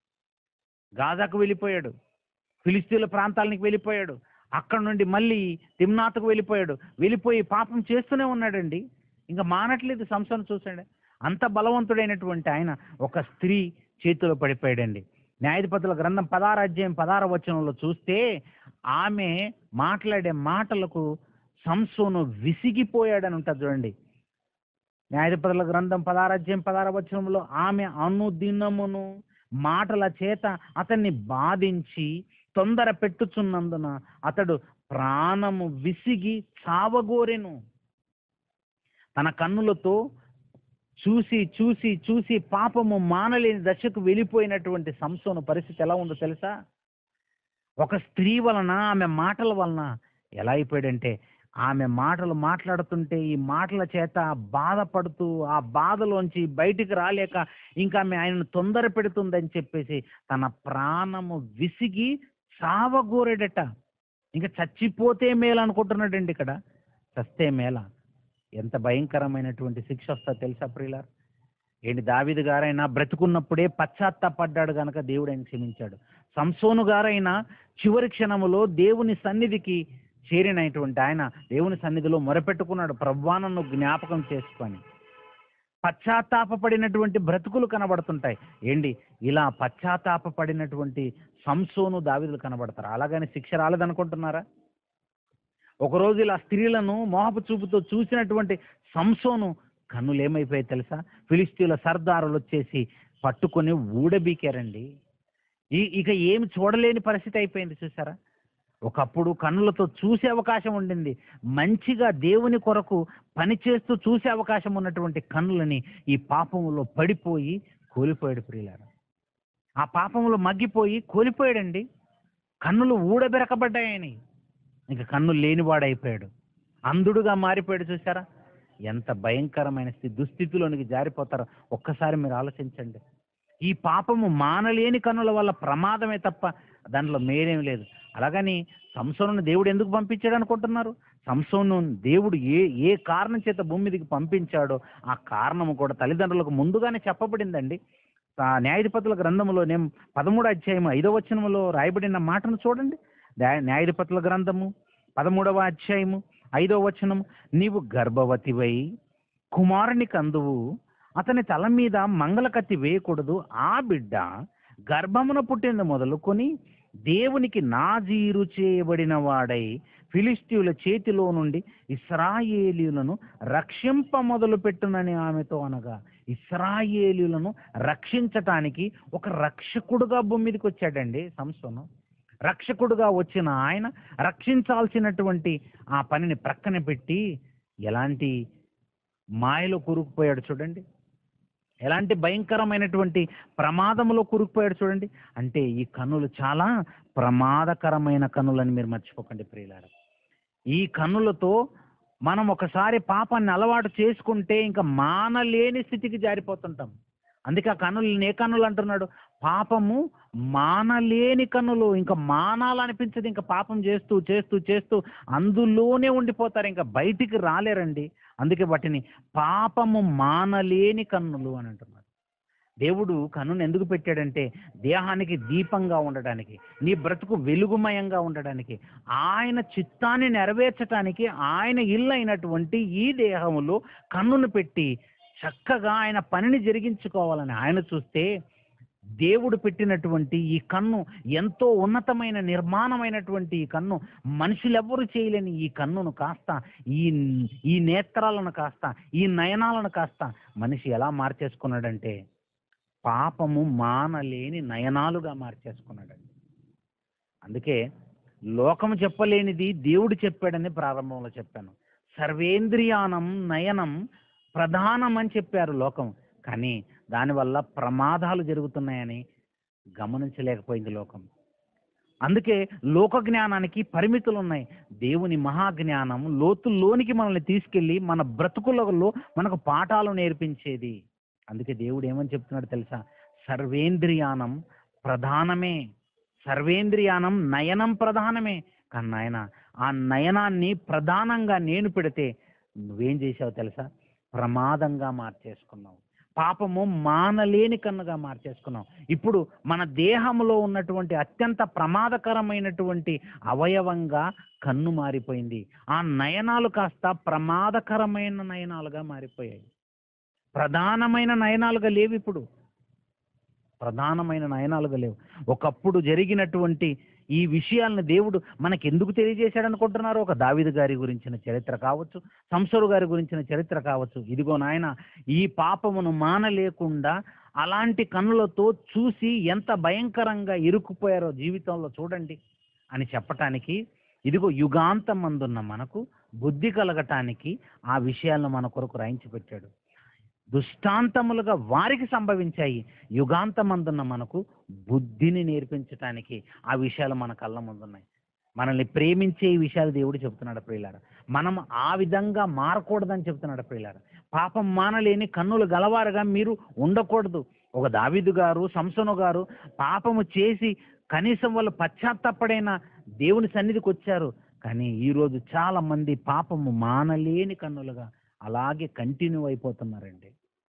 గాజాకు వెళ్ళిపోయాడు ఫిలిస్తీన్ల ప్రాంతాలకు వెళ్ళిపోయాడు అక్కడ నుండి మళ్ళీ తిమ్నాథకు వెళ్ళిపోయాడు వెళ్ళిపోయి పాపం చేస్తూనే ఉన్నాడండి ఇంకా మానట్లేదు సంస్థను చూసాడు అంత బలవంతుడైనటువంటి ఆయన ఒక స్త్రీ చేతిలో పడిపోయాడండి న్యాయాధిపతుల గ్రంథం పదార అధ్యాయం పదార వచనంలో చూస్తే ఆమె మాట్లాడే మాటలకు సంసోను విసిగిపోయాడని ఉంటుంది చూడండి న్యాయాధిపతుల గ్రంథం పదార అధ్యాయం పదార వచనంలో ఆమె అనుదినమును మాటల చేత అతన్ని బాధించి తొందర పెట్టుచున్నందున అతడు ప్రాణము విసిగి చావగోరెను తన కన్నులతో చూసి చూసి చూసి పాపము మానలేని దశకు వెళ్ళిపోయినటువంటి సంసోను పరిస్థితి ఎలా ఉందో తెలుసా ఒక స్త్రీ వలన ఆమె మాటల వలన ఎలా అయిపోయాడంటే ఆమె మాటలు మాట్లాడుతుంటే ఈ మాటల చేత బాధపడుతూ ఆ బాధలోంచి బయటికి రాలేక ఇంకా ఆమె ఆయనను తొందర పెడుతుందని చెప్పేసి తన ప్రాణము విసిగి చావగోరేడట ఇంకా చచ్చిపోతే మేలు అనుకుంటున్నాడండి ఇక్కడ చస్తే మేల ఎంత భయంకరమైనటువంటి శిక్ష వస్తా తెలుసా ప్రియులార్ ఏంటి దావిది గారైనా బ్రతుకున్నప్పుడే పశ్చాత్తాపడ్డాడు గనక దేవుడు ఆయన క్షమించాడు సంసోను గారైనా చివరి క్షణములో దేవుని సన్నిధికి చేరినటువంటి ఆయన దేవుని సన్నిధిలో మొరపెట్టుకున్నాడు ప్రవ్వానను జ్ఞాపకం చేసుకొని పశ్చాత్తాపపడినటువంటి బ్రతుకులు కనబడుతుంటాయి ఏంటి ఇలా పశ్చాత్తాపపడినటువంటి సంసోను దావిదులు కనబడతారు అలాగని శిక్ష రాలేదనుకుంటున్నారా ఒకరోజు ఇలా స్త్రీలను మోహపు చూపుతో చూసినటువంటి సంసోను కన్నులు ఏమైపోయాయి తెలుసా ఫిలిస్తీన్ల సర్దారులు వచ్చేసి పట్టుకొని ఊడబీకారండి ఈ ఇక ఏమి చూడలేని పరిస్థితి అయిపోయింది చూసారా ఒకప్పుడు కన్నులతో చూసే అవకాశం ఉండింది మంచిగా దేవుని కొరకు పనిచేస్తూ చూసే అవకాశం ఉన్నటువంటి కన్నులని ఈ పాపములో పడిపోయి కోల్పోయాడు ప్రియులారా ఆ పాపములో మగ్గిపోయి కోల్పోయాడండి కన్నులు ఊడబెరకబడ్డాయని ఇంక కన్ను లేనివాడైపోయాడు అంధుడుగా మారిపోయాడు చూసారా ఎంత భయంకరమైన స్థితి దుస్థితిలోనికి జారిపోతారో ఒక్కసారి మీరు ఆలోచించండి ఈ పాపము మానలేని కన్నుల వల్ల ప్రమాదమే తప్ప దాంట్లో మేరేం లేదు అలాగని సంసోను దేవుడు ఎందుకు పంపించాడు అనుకుంటున్నారు సంసోను దేవుడు ఏ ఏ కారణం చేత భూమి మీదకి పంపించాడో ఆ కారణము కూడా తల్లిదండ్రులకు ముందుగానే చెప్పబడిందండి ఆ న్యాయాధిపతుల గ్రంథములో నేను పదమూడు అధ్యాయం ఐదో వచనములో రాయబడిన మాటను చూడండి న్యాయ- న్యాయాధిపతుల గ్రంథము పదమూడవ అధ్యాయము ఐదో వచనము నీవు గర్భవతివై కుమారుని కందువు అతని తల మీద మంగళకత్తి వేయకూడదు ఆ బిడ్డ గర్భమున పుట్టింది మొదలుకొని దేవునికి నాజీరు చేయబడిన వాడై ఫిలిస్తీయుల చేతిలో నుండి ఇస్రాయేలీయులను రక్షింప మొదలు పెట్టునని ఆమెతో అనగా ఇస్రాయేలీయులను రక్షించటానికి ఒక రక్షకుడుగా భూమి మీదకి వచ్చాడండి సంసోను రక్షకుడుగా వచ్చిన ఆయన రక్షించాల్సినటువంటి ఆ పనిని ప్రక్కన పెట్టి ఎలాంటి మాయలో కూరుకుపోయాడు చూడండి ఎలాంటి భయంకరమైనటువంటి ప్రమాదంలో కూరుకుపోయాడు చూడండి అంటే ఈ కన్నులు చాలా ప్రమాదకరమైన కన్నులని మీరు మర్చిపోకండి ప్రియులారా ఈ కన్నులతో మనం ఒకసారి పాపాన్ని అలవాటు చేసుకుంటే ఇంకా మానలేని స్థితికి జారిపోతుంటాం అందుకే ఆ కన్నులు ఏ కన్నులు అంటున్నాడు పాపము మానలేని కన్నులు ఇంకా మానాలనిపించదు ఇంకా పాపం చేస్తూ చేస్తూ చేస్తూ అందులోనే ఉండిపోతారు ఇంకా బయటికి రాలేరండి అందుకే వాటిని పాపము మానలేని కన్నులు అని అంటున్నారు దేవుడు కన్నును ఎందుకు పెట్టాడంటే దేహానికి దీపంగా ఉండడానికి నీ బ్రతుకు వెలుగుమయంగా ఉండడానికి ఆయన చిత్తాన్ని నెరవేర్చడానికి ఆయన ఇల్లు అయినటువంటి ఈ దేహములో కన్నును పెట్టి చక్కగా ఆయన పనిని జరిగించుకోవాలని ఆయన చూస్తే దేవుడు పెట్టినటువంటి ఈ కన్ను ఎంతో ఉన్నతమైన నిర్మాణమైనటువంటి ఈ కన్ను మనుషులెవ్వరూ చేయలేని ఈ కన్నును కాస్త ఈ ఈ నేత్రాలను కాస్త ఈ నయనాలను కాస్త మనిషి ఎలా మార్చేసుకున్నాడంటే పాపము మానలేని నయనాలుగా మార్చేసుకున్నాడండి అందుకే లోకము చెప్పలేనిది దేవుడు చెప్పాడని ప్రారంభంలో చెప్పాను సర్వేంద్రియానం నయనం ప్రధానం అని చెప్పారు లోకం కానీ దానివల్ల ప్రమాదాలు జరుగుతున్నాయని గమనించలేకపోయింది లోకం అందుకే లోక జ్ఞానానికి పరిమితులు ఉన్నాయి దేవుని మహాజ్ఞానం లోతుల్లోనికి మనల్ని తీసుకెళ్ళి మన బ్రతుకులలో మనకు పాఠాలు నేర్పించేది అందుకే దేవుడు ఏమని చెప్తున్నాడు తెలుసా సర్వేంద్రియానం ప్రధానమే సర్వేంద్రియానం నయనం ప్రధానమే కానీ నాయన ఆ నయనాన్ని ప్రధానంగా నేను పెడితే నువ్వేం చేసావు తెలుసా ప్రమాదంగా మార్చేసుకున్నావు పాపము మానలేని కన్నుగా మార్చేసుకున్నాం ఇప్పుడు మన దేహంలో ఉన్నటువంటి అత్యంత ప్రమాదకరమైనటువంటి అవయవంగా కన్ను మారిపోయింది ఆ నయనాలు కాస్త ప్రమాదకరమైన నయనాలుగా మారిపోయాయి ప్రధానమైన నయనాలుగా లేవు ఇప్పుడు ప్రధానమైన నయనాలుగా లేవు ఒకప్పుడు జరిగినటువంటి ఈ విషయాలను దేవుడు మనకి ఎందుకు తెలియజేశాడు అనుకుంటున్నారు ఒక దావిదు గారి గురించిన చరిత్ర కావచ్చు సంసరు గారి గురించిన చరిత్ర కావచ్చు ఇదిగో నాయన ఈ పాపమును మానలేకుండా అలాంటి కన్నులతో చూసి ఎంత భయంకరంగా ఇరుక్కుపోయారో జీవితంలో చూడండి అని చెప్పటానికి ఇదిగో యుగాంతం మందున్న మనకు బుద్ధి కలగటానికి ఆ విషయాలను మన కొరకు రాయించి పెట్టాడు దుష్టాంతములుగా వారికి సంభవించాయి యుగాంతమందున్న మనకు బుద్ధిని నేర్పించటానికి ఆ విషయాలు మన కళ్ళ ముందున్నాయి మనల్ని ప్రేమించే ఈ విషయాలు దేవుడు చెప్తున్నాడు ప్రియులారా మనం ఆ విధంగా మారకూడదని చెప్తున్నాడు ప్రియులారా పాపం మానలేని కన్నులు గలవారుగా మీరు ఉండకూడదు ఒక దావిదు గారు సంసను గారు పాపము చేసి కనీసం వాళ్ళు పశ్చాత్తపడైన దేవుని సన్నిధికి వచ్చారు కానీ ఈరోజు చాలా మంది పాపము మానలేని కన్నులుగా అలాగే కంటిన్యూ అయిపోతున్నారండి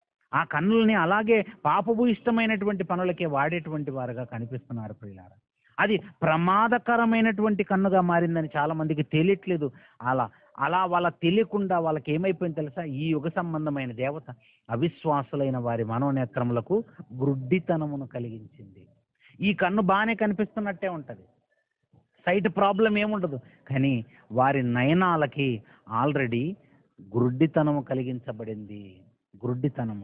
ఆ కన్నుల్ని అలాగే పాపపు ఇష్టమైనటువంటి పనులకే వాడేటువంటి వారుగా కనిపిస్తున్నారు ప్రియులారా అది ప్రమాదకరమైనటువంటి కన్నుగా మారిందని చాలా మందికి తెలియట్లేదు అలా అలా వాళ్ళ తెలియకుండా వాళ్ళకి ఏమైపోయింది తెలుసా ఈ యుగ సంబంధమైన దేవత అవిశ్వాసులైన వారి మనోనేత్రములకు గ్రుడ్డితనమును కలిగించింది ఈ కన్ను బాగానే కనిపిస్తున్నట్టే ఉంటది సైట్ ప్రాబ్లం ఏముండదు కానీ వారి నయనాలకి ఆల్రెడీ గ్రుడ్డితనము కలిగించబడింది గ్రుడ్డితనము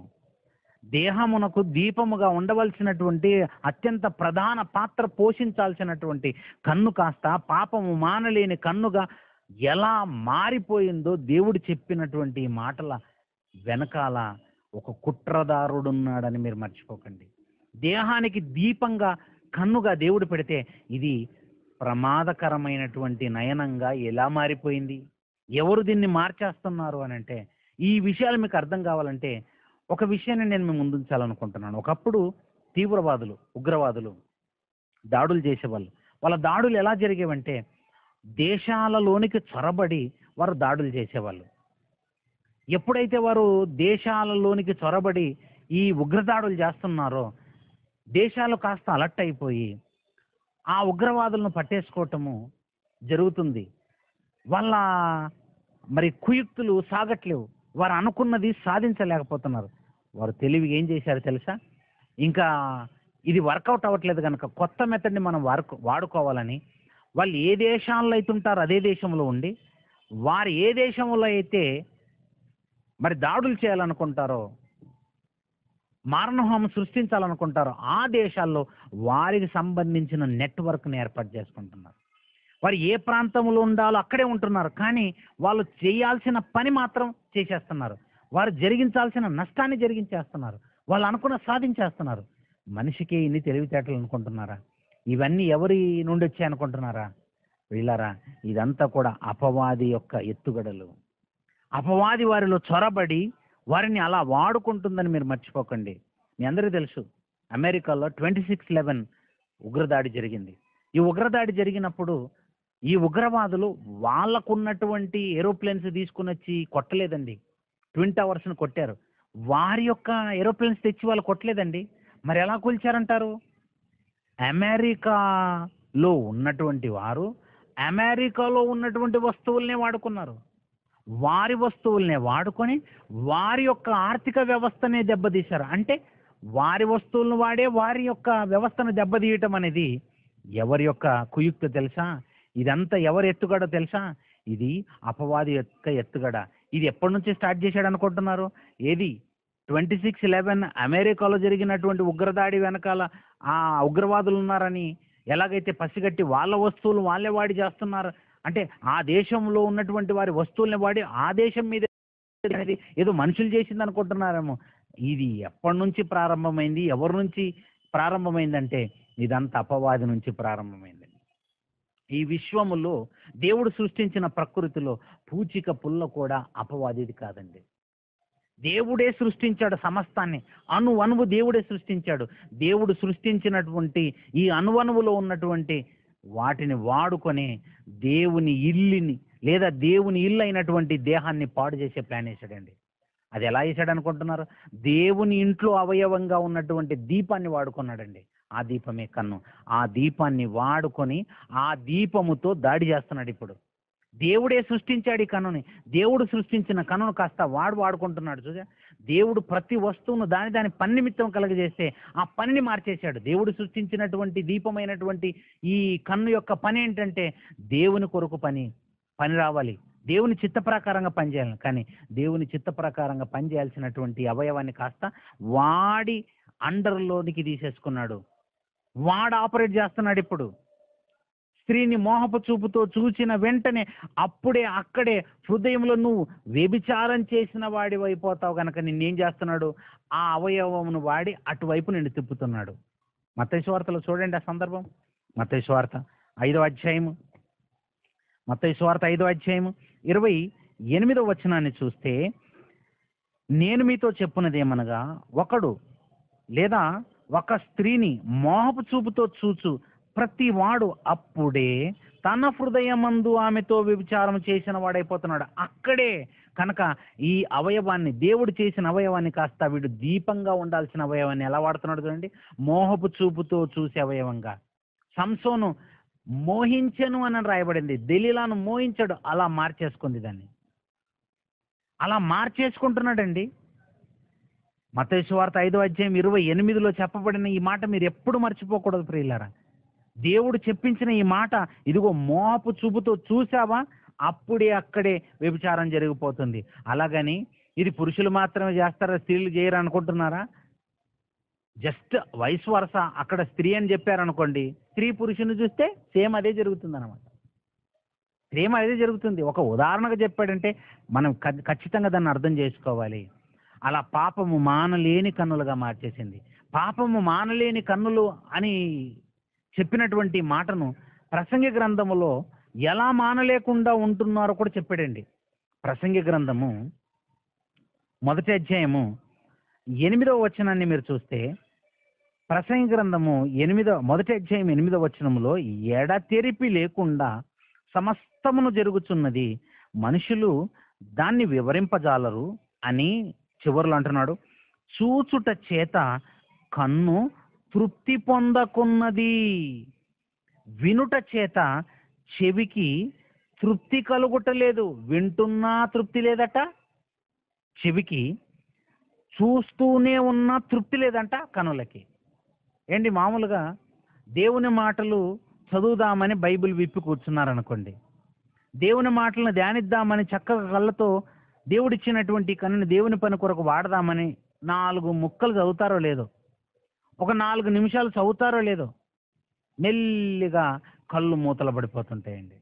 దేహమునకు దీపముగా ఉండవలసినటువంటి అత్యంత ప్రధాన పాత్ర పోషించాల్సినటువంటి కన్ను కాస్త పాపము మానలేని కన్నుగా ఎలా మారిపోయిందో దేవుడు చెప్పినటువంటి ఈ మాటల వెనకాల ఒక కుట్రదారుడున్నాడని మీరు మర్చిపోకండి దేహానికి దీపంగా కన్నుగా దేవుడు పెడితే ఇది ప్రమాదకరమైనటువంటి నయనంగా ఎలా మారిపోయింది ఎవరు దీన్ని మార్చేస్తున్నారు అని అంటే ఈ విషయాలు మీకు అర్థం కావాలంటే ఒక విషయాన్ని నేను మీ ముందుంచాలనుకుంటున్నాను ఒకప్పుడు తీవ్రవాదులు ఉగ్రవాదులు దాడులు చేసేవాళ్ళు వాళ్ళ దాడులు ఎలా జరిగేవంటే దేశాలలోనికి చొరబడి వారు దాడులు చేసేవాళ్ళు ఎప్పుడైతే వారు దేశాలలోనికి చొరబడి ఈ ఉగ్రదాడులు చేస్తున్నారో దేశాలు కాస్త అలర్ట్ అయిపోయి ఆ ఉగ్రవాదులను పట్టేసుకోవటము జరుగుతుంది వాళ్ళ మరి కుయుక్తులు సాగట్లేవు వారు అనుకున్నది సాధించలేకపోతున్నారు వారు తెలివి ఏం చేశారు తెలుసా ఇంకా ఇది వర్కౌట్ అవ్వట్లేదు కనుక కొత్త మెథడ్ని మనం వాడుకో వాడుకోవాలని వాళ్ళు ఏ దేశాల్లో అయితే ఉంటారో అదే దేశంలో ఉండి వారు ఏ దేశంలో అయితే మరి దాడులు చేయాలనుకుంటారో మారణహోమం సృష్టించాలనుకుంటారో ఆ దేశాల్లో వారికి సంబంధించిన నెట్వర్క్ని ఏర్పాటు చేసుకుంటున్నారు వారు ఏ ప్రాంతంలో ఉండాలో అక్కడే ఉంటున్నారు కానీ వాళ్ళు చేయాల్సిన పని మాత్రం చేసేస్తున్నారు వారు జరిగించాల్సిన నష్టాన్ని జరిగించేస్తున్నారు వాళ్ళు అనుకున్న సాధించేస్తున్నారు మనిషికి ఇన్ని తెలివితేటలు అనుకుంటున్నారా ఇవన్నీ ఎవరి నుండి వచ్చాయి అనుకుంటున్నారా వీళ్ళారా ఇదంతా కూడా అపవాది యొక్క ఎత్తుగడలు అపవాది వారిలో చొరబడి వారిని అలా వాడుకుంటుందని మీరు మర్చిపోకండి మీ అందరికీ తెలుసు అమెరికాలో ట్వంటీ సిక్స్ లెవెన్ ఉగ్రదాడి జరిగింది ఈ ఉగ్రదాడి జరిగినప్పుడు ఈ ఉగ్రవాదులు వాళ్ళకున్నటువంటి ఏరోప్లేన్స్ తీసుకుని వచ్చి కొట్టలేదండి ట్విన్ టవర్స్ని కొట్టారు వారి యొక్క ఏరోప్లేన్స్ తెచ్చి వాళ్ళు కొట్టలేదండి మరి ఎలా కూల్చారంటారు అమెరికాలో ఉన్నటువంటి వారు అమెరికాలో ఉన్నటువంటి వస్తువుల్నే వాడుకున్నారు వారి వస్తువుల్నే వాడుకొని వారి యొక్క ఆర్థిక వ్యవస్థనే దెబ్బతీశారు అంటే వారి వస్తువులను వాడే వారి యొక్క వ్యవస్థను దెబ్బతీయటం అనేది ఎవరి యొక్క కుయుక్త తెలుసా ఇదంతా ఎవరి ఎత్తుగడ తెలుసా ఇది అపవాది యొక్క ఎత్తుగడ ఇది ఎప్పటి నుంచి స్టార్ట్ చేశాడు అనుకుంటున్నారు ఏది ట్వంటీ సిక్స్ లెవెన్ అమెరికాలో జరిగినటువంటి ఉగ్రదాడి వెనకాల ఆ ఉగ్రవాదులు ఉన్నారని ఎలాగైతే పసిగట్టి వాళ్ళ వస్తువులు వాళ్ళే వాడి చేస్తున్నారు అంటే ఆ దేశంలో ఉన్నటువంటి వారి వస్తువుల్ని వాడి ఆ దేశం మీద అనేది ఏదో మనుషులు చేసింది అనుకుంటున్నారేమో ఇది ఎప్పటి నుంచి ప్రారంభమైంది ఎవరి నుంచి ప్రారంభమైందంటే ఇదంతా అపవాది నుంచి ప్రారంభమైంది ఈ విశ్వములో దేవుడు సృష్టించిన ప్రకృతిలో పూచిక పుల్ల కూడా అపవాదిది కాదండి దేవుడే సృష్టించాడు సమస్తాన్ని అణు అణువు దేవుడే సృష్టించాడు దేవుడు సృష్టించినటువంటి ఈ అణువణువులో ఉన్నటువంటి వాటిని వాడుకొని దేవుని ఇల్లుని లేదా దేవుని ఇల్లు అయినటువంటి దేహాన్ని పాడు చేసే ప్లాన్ వేసాడండి అది ఎలా వేసాడు అనుకుంటున్నారు దేవుని ఇంట్లో అవయవంగా ఉన్నటువంటి దీపాన్ని వాడుకున్నాడండి ఆ దీపమే కన్ను ఆ దీపాన్ని వాడుకొని ఆ దీపముతో దాడి చేస్తున్నాడు ఇప్పుడు దేవుడే సృష్టించాడు ఈ కన్నుని దేవుడు సృష్టించిన కన్నును కాస్త వాడు వాడుకుంటున్నాడు చూసా దేవుడు ప్రతి వస్తువును దాని దాని పని నిమిత్తం కలగజేస్తే ఆ పనిని మార్చేశాడు దేవుడు సృష్టించినటువంటి దీపమైనటువంటి ఈ కన్ను యొక్క పని ఏంటంటే దేవుని కొరకు పని పని రావాలి దేవుని చిత్త ప్రకారంగా పనిచేయాలి కానీ దేవుని చిత్త ప్రకారంగా పనిచేయాల్సినటువంటి అవయవాన్ని కాస్త వాడి అండర్లోనికి తీసేసుకున్నాడు వాడు ఆపరేట్ చేస్తున్నాడు ఇప్పుడు స్త్రీని మోహపు చూపుతో చూచిన వెంటనే అప్పుడే అక్కడే హృదయంలో నువ్వు వ్యభిచారం చేసిన వాడి అయిపోతావు కనుక నిన్నేం చేస్తున్నాడు ఆ అవయవమును వాడి అటువైపు నిన్ను తిప్పుతున్నాడు మత్తైశ్వార్తలో చూడండి ఆ సందర్భం మత్తైశ్వార్త ఐదో అధ్యాయము మత్తైశ్వార్త ఐదో అధ్యాయము ఇరవై ఎనిమిదో వచనాన్ని చూస్తే నేను మీతో చెప్పున్నదేమనగా ఒకడు లేదా ఒక స్త్రీని మోహపు చూపుతో చూచు ప్రతి వాడు అప్పుడే తన హృదయమందు ఆమెతో వ్యభిచారం చేసిన వాడైపోతున్నాడు అక్కడే కనుక ఈ అవయవాన్ని దేవుడు చేసిన అవయవాన్ని కాస్త వీడు దీపంగా ఉండాల్సిన అవయవాన్ని ఎలా వాడుతున్నాడు చూడండి మోహపు చూపుతో చూసే అవయవంగా సంసోను మోహించెను అని రాయబడింది దలీలాను మోహించాడు అలా మార్చేసుకుంది దాన్ని అలా మార్చేసుకుంటున్నాడండి మతేశ్వార్త ఐదో అధ్యాయం ఇరవై ఎనిమిదిలో చెప్పబడిన ఈ మాట మీరు ఎప్పుడు మర్చిపోకూడదు ప్రియులారా దేవుడు చెప్పించిన ఈ మాట ఇదిగో మోపు చూపుతో చూసావా అప్పుడే అక్కడే వ్యభిచారం జరిగిపోతుంది అలాగని ఇది పురుషులు మాత్రమే చేస్తారా స్త్రీలు చేయరు అనుకుంటున్నారా జస్ట్ వయసు వరస అక్కడ స్త్రీ అని చెప్పారనుకోండి స్త్రీ పురుషుని చూస్తే సేమ్ అదే జరుగుతుంది అనమాట సేమ్ అదే జరుగుతుంది ఒక ఉదాహరణగా చెప్పాడంటే మనం ఖ- ఖచ్చితంగా దాన్ని అర్థం చేసుకోవాలి అలా పాపము మానలేని కన్నులుగా మార్చేసింది పాపము మానలేని కన్నులు అని చెప్పినటువంటి మాటను ప్రసంగి గ్రంథములో ఎలా మానలేకుండా ఉంటున్నారో కూడా చెప్పాడండి ప్రసంగి గ్రంథము మొదటి అధ్యాయము ఎనిమిదవ వచనాన్ని మీరు చూస్తే ప్రసంగి గ్రంథము ఎనిమిదో మొదటి అధ్యాయం ఎనిమిదవ వచనములో ఎడతెరిపి లేకుండా సమస్తమును జరుగుతున్నది మనుషులు దాన్ని వివరింపజాలరు అని చివరిలో అంటున్నాడు చూచుట చేత కన్ను తృప్తి పొందకున్నది వినుట చేత చెవికి తృప్తి కలుగుటలేదు వింటున్నా తృప్తి లేదట చెవికి చూస్తూనే ఉన్న తృప్తి లేదంట కనులకి ఏంటి మామూలుగా దేవుని మాటలు చదువుదామని బైబిల్ విప్పి కూర్చున్నారనుకోండి దేవుని మాటలను ధ్యానిద్దామని చక్కగా కళ్ళతో దేవుడిచ్చినటువంటి కన్నుని దేవుని పని కొరకు వాడదామని నాలుగు ముక్కలు చదువుతారో లేదో ఒక నాలుగు నిమిషాలు చదువుతారో లేదో మెల్లిగా కళ్ళు మూతలు పడిపోతుంటాయండి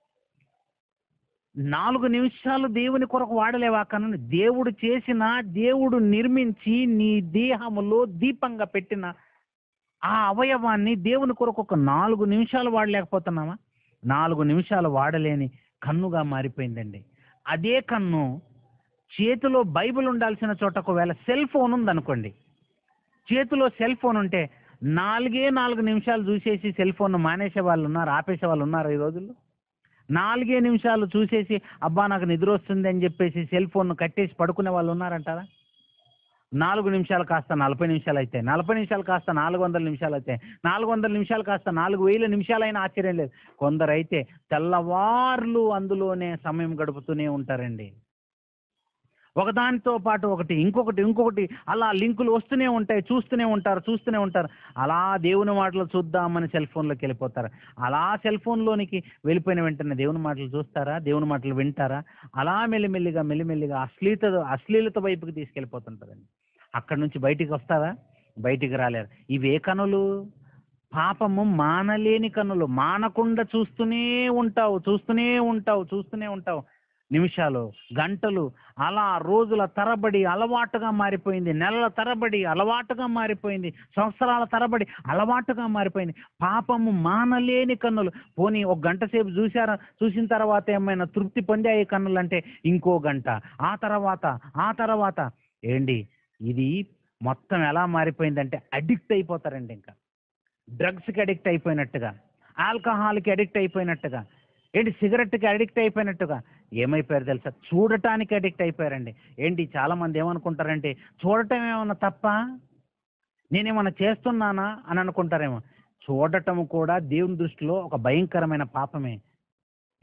నాలుగు నిమిషాలు దేవుని కొరకు వాడలేవా కన్నుని దేవుడు చేసిన దేవుడు నిర్మించి నీ దేహములో దీపంగా పెట్టిన ఆ అవయవాన్ని దేవుని కొరకు ఒక నాలుగు నిమిషాలు వాడలేకపోతున్నామా నాలుగు నిమిషాలు వాడలేని కన్నుగా మారిపోయిందండి అదే కన్ను చేతిలో బైబిల్ ఉండాల్సిన చోట ఒకవేళ సెల్ ఫోన్ ఉందనుకోండి చేతిలో సెల్ ఫోన్ ఉంటే నాలుగే నాలుగు నిమిషాలు చూసేసి సెల్ ఫోన్ మానేసే వాళ్ళు ఉన్నారు ఆపేసే వాళ్ళు ఉన్నారు ఈ రోజుల్లో నాలుగే నిమిషాలు చూసేసి అబ్బా నాకు నిద్ర వస్తుంది అని చెప్పేసి సెల్ ఫోన్ కట్టేసి పడుకునే వాళ్ళు ఉన్నారంటారా నాలుగు నిమిషాలు కాస్త నలభై నిమిషాలు అయితే నలభై నిమిషాలు కాస్త నాలుగు వందల నిమిషాలు అయితే నాలుగు వందల నిమిషాలు కాస్త నాలుగు వేల నిమిషాలైనా ఆశ్చర్యం లేదు కొందరైతే తెల్లవార్లు అందులోనే సమయం గడుపుతూనే ఉంటారండి ఒకదానితో పాటు ఒకటి ఇంకొకటి ఇంకొకటి అలా లింకులు వస్తూనే ఉంటాయి చూస్తూనే ఉంటారు చూస్తూనే ఉంటారు అలా దేవుని మాటలు చూద్దామని సెల్ ఫోన్లోకి వెళ్ళిపోతారు అలా సెల్ ఫోన్లోనికి వెళ్ళిపోయిన వెంటనే దేవుని మాటలు చూస్తారా దేవుని మాటలు వింటారా అలా మెల్లిమెల్లిగా మెల్లిమెల్లిగా అశ్లీలత అశ్లీలత వైపుకి తీసుకెళ్ళిపోతుంటారండి అక్కడి నుంచి బయటికి వస్తారా బయటికి రాలేరు ఇవి ఏ కనులు పాపము మానలేని కనులు మానకుండా చూస్తూనే ఉంటావు చూస్తూనే ఉంటావు చూస్తూనే ఉంటావు నిమిషాలు గంటలు అలా రోజుల తరబడి అలవాటుగా మారిపోయింది నెలల తరబడి అలవాటుగా మారిపోయింది సంవత్సరాల తరబడి అలవాటుగా మారిపోయింది పాపము మానలేని కన్నులు పోనీ ఒక గంట సేపు చూశారా చూసిన తర్వాత ఏమైనా తృప్తి పొందాయి కన్నులు అంటే ఇంకో గంట ఆ తర్వాత ఆ తర్వాత ఏంటి ఇది మొత్తం ఎలా మారిపోయిందంటే అడిక్ట్ అయిపోతారండి ఇంకా డ్రగ్స్కి అడిక్ట్ అయిపోయినట్టుగా ఆల్కహాల్కి అడిక్ట్ అయిపోయినట్టుగా ఏంటి సిగరెట్కి అడిక్ట్ అయిపోయినట్టుగా ఏమైపోయారు తెలుసా చూడటానికి అడిక్ట్ అయిపోయారండి ఏంటి చాలా మంది ఏమనుకుంటారంటే చూడటం ఏమన్నా తప్ప నేనేమన్నా చేస్తున్నానా అని అనుకుంటారేమో చూడటం కూడా దేవుని దృష్టిలో ఒక భయంకరమైన పాపమే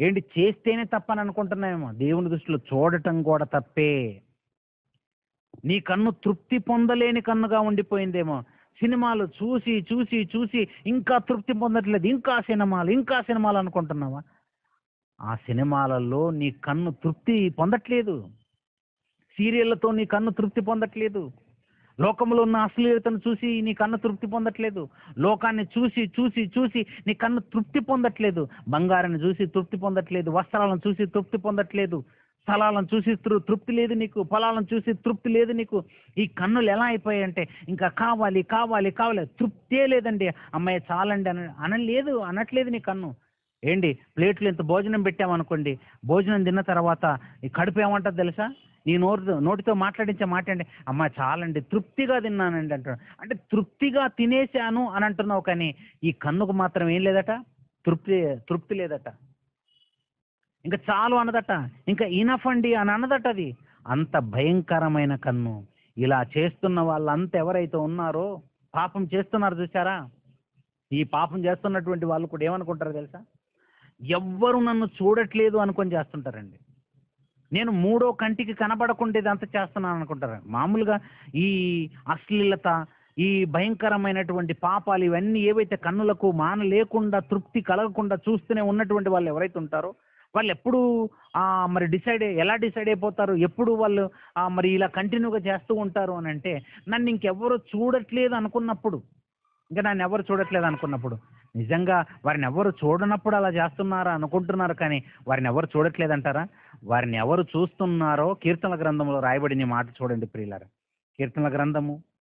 ఏంటి చేస్తేనే తప్పని అనుకుంటున్నామేమో దేవుని దృష్టిలో చూడటం కూడా తప్పే నీ కన్ను తృప్తి పొందలేని కన్నుగా ఉండిపోయిందేమో సినిమాలు చూసి చూసి చూసి ఇంకా తృప్తి పొందట్లేదు ఇంకా సినిమాలు ఇంకా సినిమాలు అనుకుంటున్నావా ఆ సినిమాలలో నీ కన్ను తృప్తి పొందట్లేదు సీరియళ్లతో నీ కన్ను తృప్తి పొందట్లేదు లోకంలో ఉన్న అశ్లీలతను చూసి నీ కన్ను తృప్తి పొందట్లేదు లోకాన్ని చూసి చూసి చూసి నీ కన్ను తృప్తి పొందట్లేదు బంగారాన్ని చూసి తృప్తి పొందట్లేదు వస్త్రాలను చూసి తృప్తి పొందట్లేదు స్థలాలను చూసి తృ- తృప్తి లేదు నీకు పొలాలను చూసి తృప్తి లేదు నీకు ఈ కన్నులు ఎలా అయిపోయాయంటే ఇంకా కావాలి కావాలి కావాలి తృప్తే లేదండి అమ్మాయి చాలండి అన అనలేదు అనట్లేదు నీ కన్ను ఏంటి ప్లేట్లు ఇంత భోజనం పెట్టామనుకోండి భోజనం తిన్న తర్వాత ఈ కడుపు ఏమంటుంది తెలుసా నీ నోరు నోటితో మాట్లాడించే మాట అండి అమ్మ చాలండి తృప్తిగా తిన్నానండి అంటాడు అంటే తృప్తిగా తినేశాను అని అంటున్నావు కానీ ఈ కన్నుకు మాత్రం ఏం లేదట తృప్తి తృప్తి లేదట ఇంకా చాలు అన్నదట ఇంకా ఇనఫ్ అండి అని అన్నదట అది అంత భయంకరమైన కన్ను ఇలా చేస్తున్న వాళ్ళంతా ఎవరైతే ఉన్నారో పాపం చేస్తున్నారు చూసారా ఈ పాపం చేస్తున్నటువంటి వాళ్ళు కూడా ఏమనుకుంటారో తెలుసా ఎవ్వరు నన్ను చూడట్లేదు అనుకొని చేస్తుంటారండి నేను మూడో కంటికి కనబడకుండా ఇదంతా చేస్తున్నాను అనుకుంటారు మామూలుగా ఈ అశ్లీలత ఈ భయంకరమైనటువంటి పాపాలు ఇవన్నీ ఏవైతే కన్నులకు మాన లేకుండా తృప్తి కలగకుండా చూస్తూనే ఉన్నటువంటి వాళ్ళు ఎవరైతే ఉంటారో వాళ్ళు ఎప్పుడు ఆ, మరి డిసైడ్ ఎలా డిసైడ్ అయిపోతారు ఎప్పుడు వాళ్ళు ఆ, మరి ఇలా కంటిన్యూగా చేస్తూ ఉంటారు అని అంటే నన్ను ఇంకెవరు చూడట్లేదు అనుకున్నప్పుడు ఇంకా నన్ను ఎవరు చూడట్లేదు అనుకున్నప్పుడు నిజంగా వారిని ఎవరు చూడనప్పుడు అలా చేస్తున్నారా అనుకుంటున్నారు కానీ వారిని ఎవరు చూడట్లేదంటారా వారిని ఎవరు చూస్తున్నారో కీర్తనల గ్రంథంలో రాయబడిన ఈ మాట చూడండి ప్రియులారా కీర్తనల గ్రంథము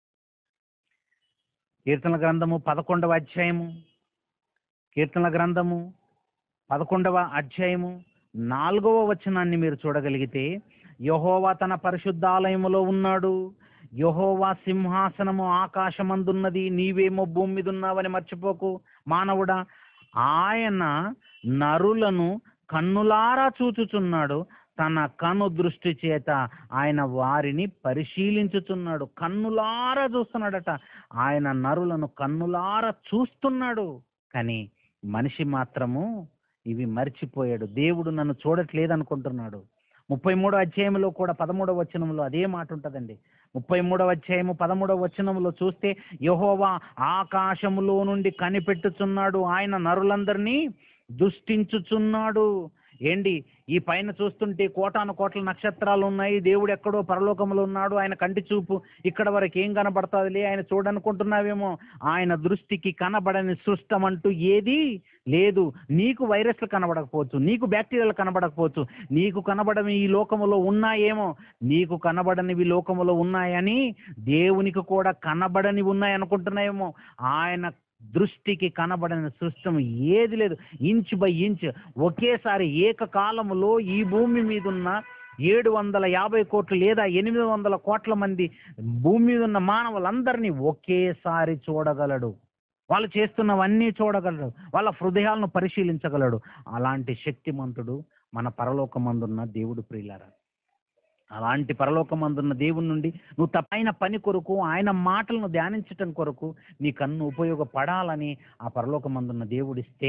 కీర్తనల గ్రంథము పదకొండవ అధ్యాయము కీర్తనల గ్రంథము పదకొండవ అధ్యాయము నాలుగవ వచనాన్ని మీరు చూడగలిగితే యహోవా తన పరిశుద్ధాలయములో ఉన్నాడు యహోవా సింహాసనము ఆకాశమందున్నది నీవేమో భూమి మీద ఉన్నావని మర్చిపోకు మానవుడా ఆయన నరులను కన్నులారా చూచుచున్నాడు తన కను దృష్టి చేత ఆయన వారిని పరిశీలించుచున్నాడు కన్నులారా చూస్తున్నాడట ఆయన నరులను కన్నులారా చూస్తున్నాడు కానీ మనిషి మాత్రము ఇవి మర్చిపోయాడు దేవుడు నన్ను చూడట్లేదు అనుకుంటున్నాడు ముప్పై మూడో అధ్యాయంలో కూడా పదమూడవ వచనంలో అదే మాట ఉంటుందండి ముప్పై మూడవ అధ్యాయము పదమూడవ వచనంలో చూస్తే యహోవా ఆకాశములో నుండి కనిపెట్టుచున్నాడు ఆయన నరులందరినీ దుష్టించుచున్నాడు ఏంటి ఈ పైన చూస్తుంటే కోటాను కోట్ల నక్షత్రాలు ఉన్నాయి దేవుడు ఎక్కడో పరలోకములో ఉన్నాడు ఆయన కంటి చూపు ఇక్కడ వరకు ఏం కనబడుతుందిలే ఆయన చూడనుకుంటున్నావేమో ఆయన దృష్టికి కనబడని సృష్టం అంటూ ఏది లేదు నీకు వైరస్లు కనబడకపోవచ్చు నీకు బ్యాక్టీరియాలు కనబడకపోవచ్చు నీకు కనబడని ఈ లోకములో ఉన్నాయేమో నీకు కనబడనివి లోకములో ఉన్నాయని దేవునికి కూడా కనబడని ఉన్నాయి అనుకుంటున్నాయేమో ఆయన దృష్టికి కనబడని సృష్టం ఏది లేదు ఇంచ్ బై ఇంచ్ ఒకేసారి ఏకకాలములో ఈ భూమి మీద ఉన్న ఏడు వందల యాభై కోట్లు లేదా ఎనిమిది వందల కోట్ల మంది భూమి మీద ఉన్న మానవులందరినీ ఒకేసారి చూడగలడు వాళ్ళు చేస్తున్నవన్నీ చూడగలడు వాళ్ళ హృదయాలను పరిశీలించగలడు అలాంటి శక్తిమంతుడు మన పరలోకమందున్న దేవుడు ప్రియులారా అలాంటి పరలోకమందున్న దేవుని నుండి నువ్వు తప్పైన పని కొరకు ఆయన మాటలను ధ్యానించటం కొరకు నీ కన్ను ఉపయోగపడాలని ఆ పరలోకమందున్న దేవుడిస్తే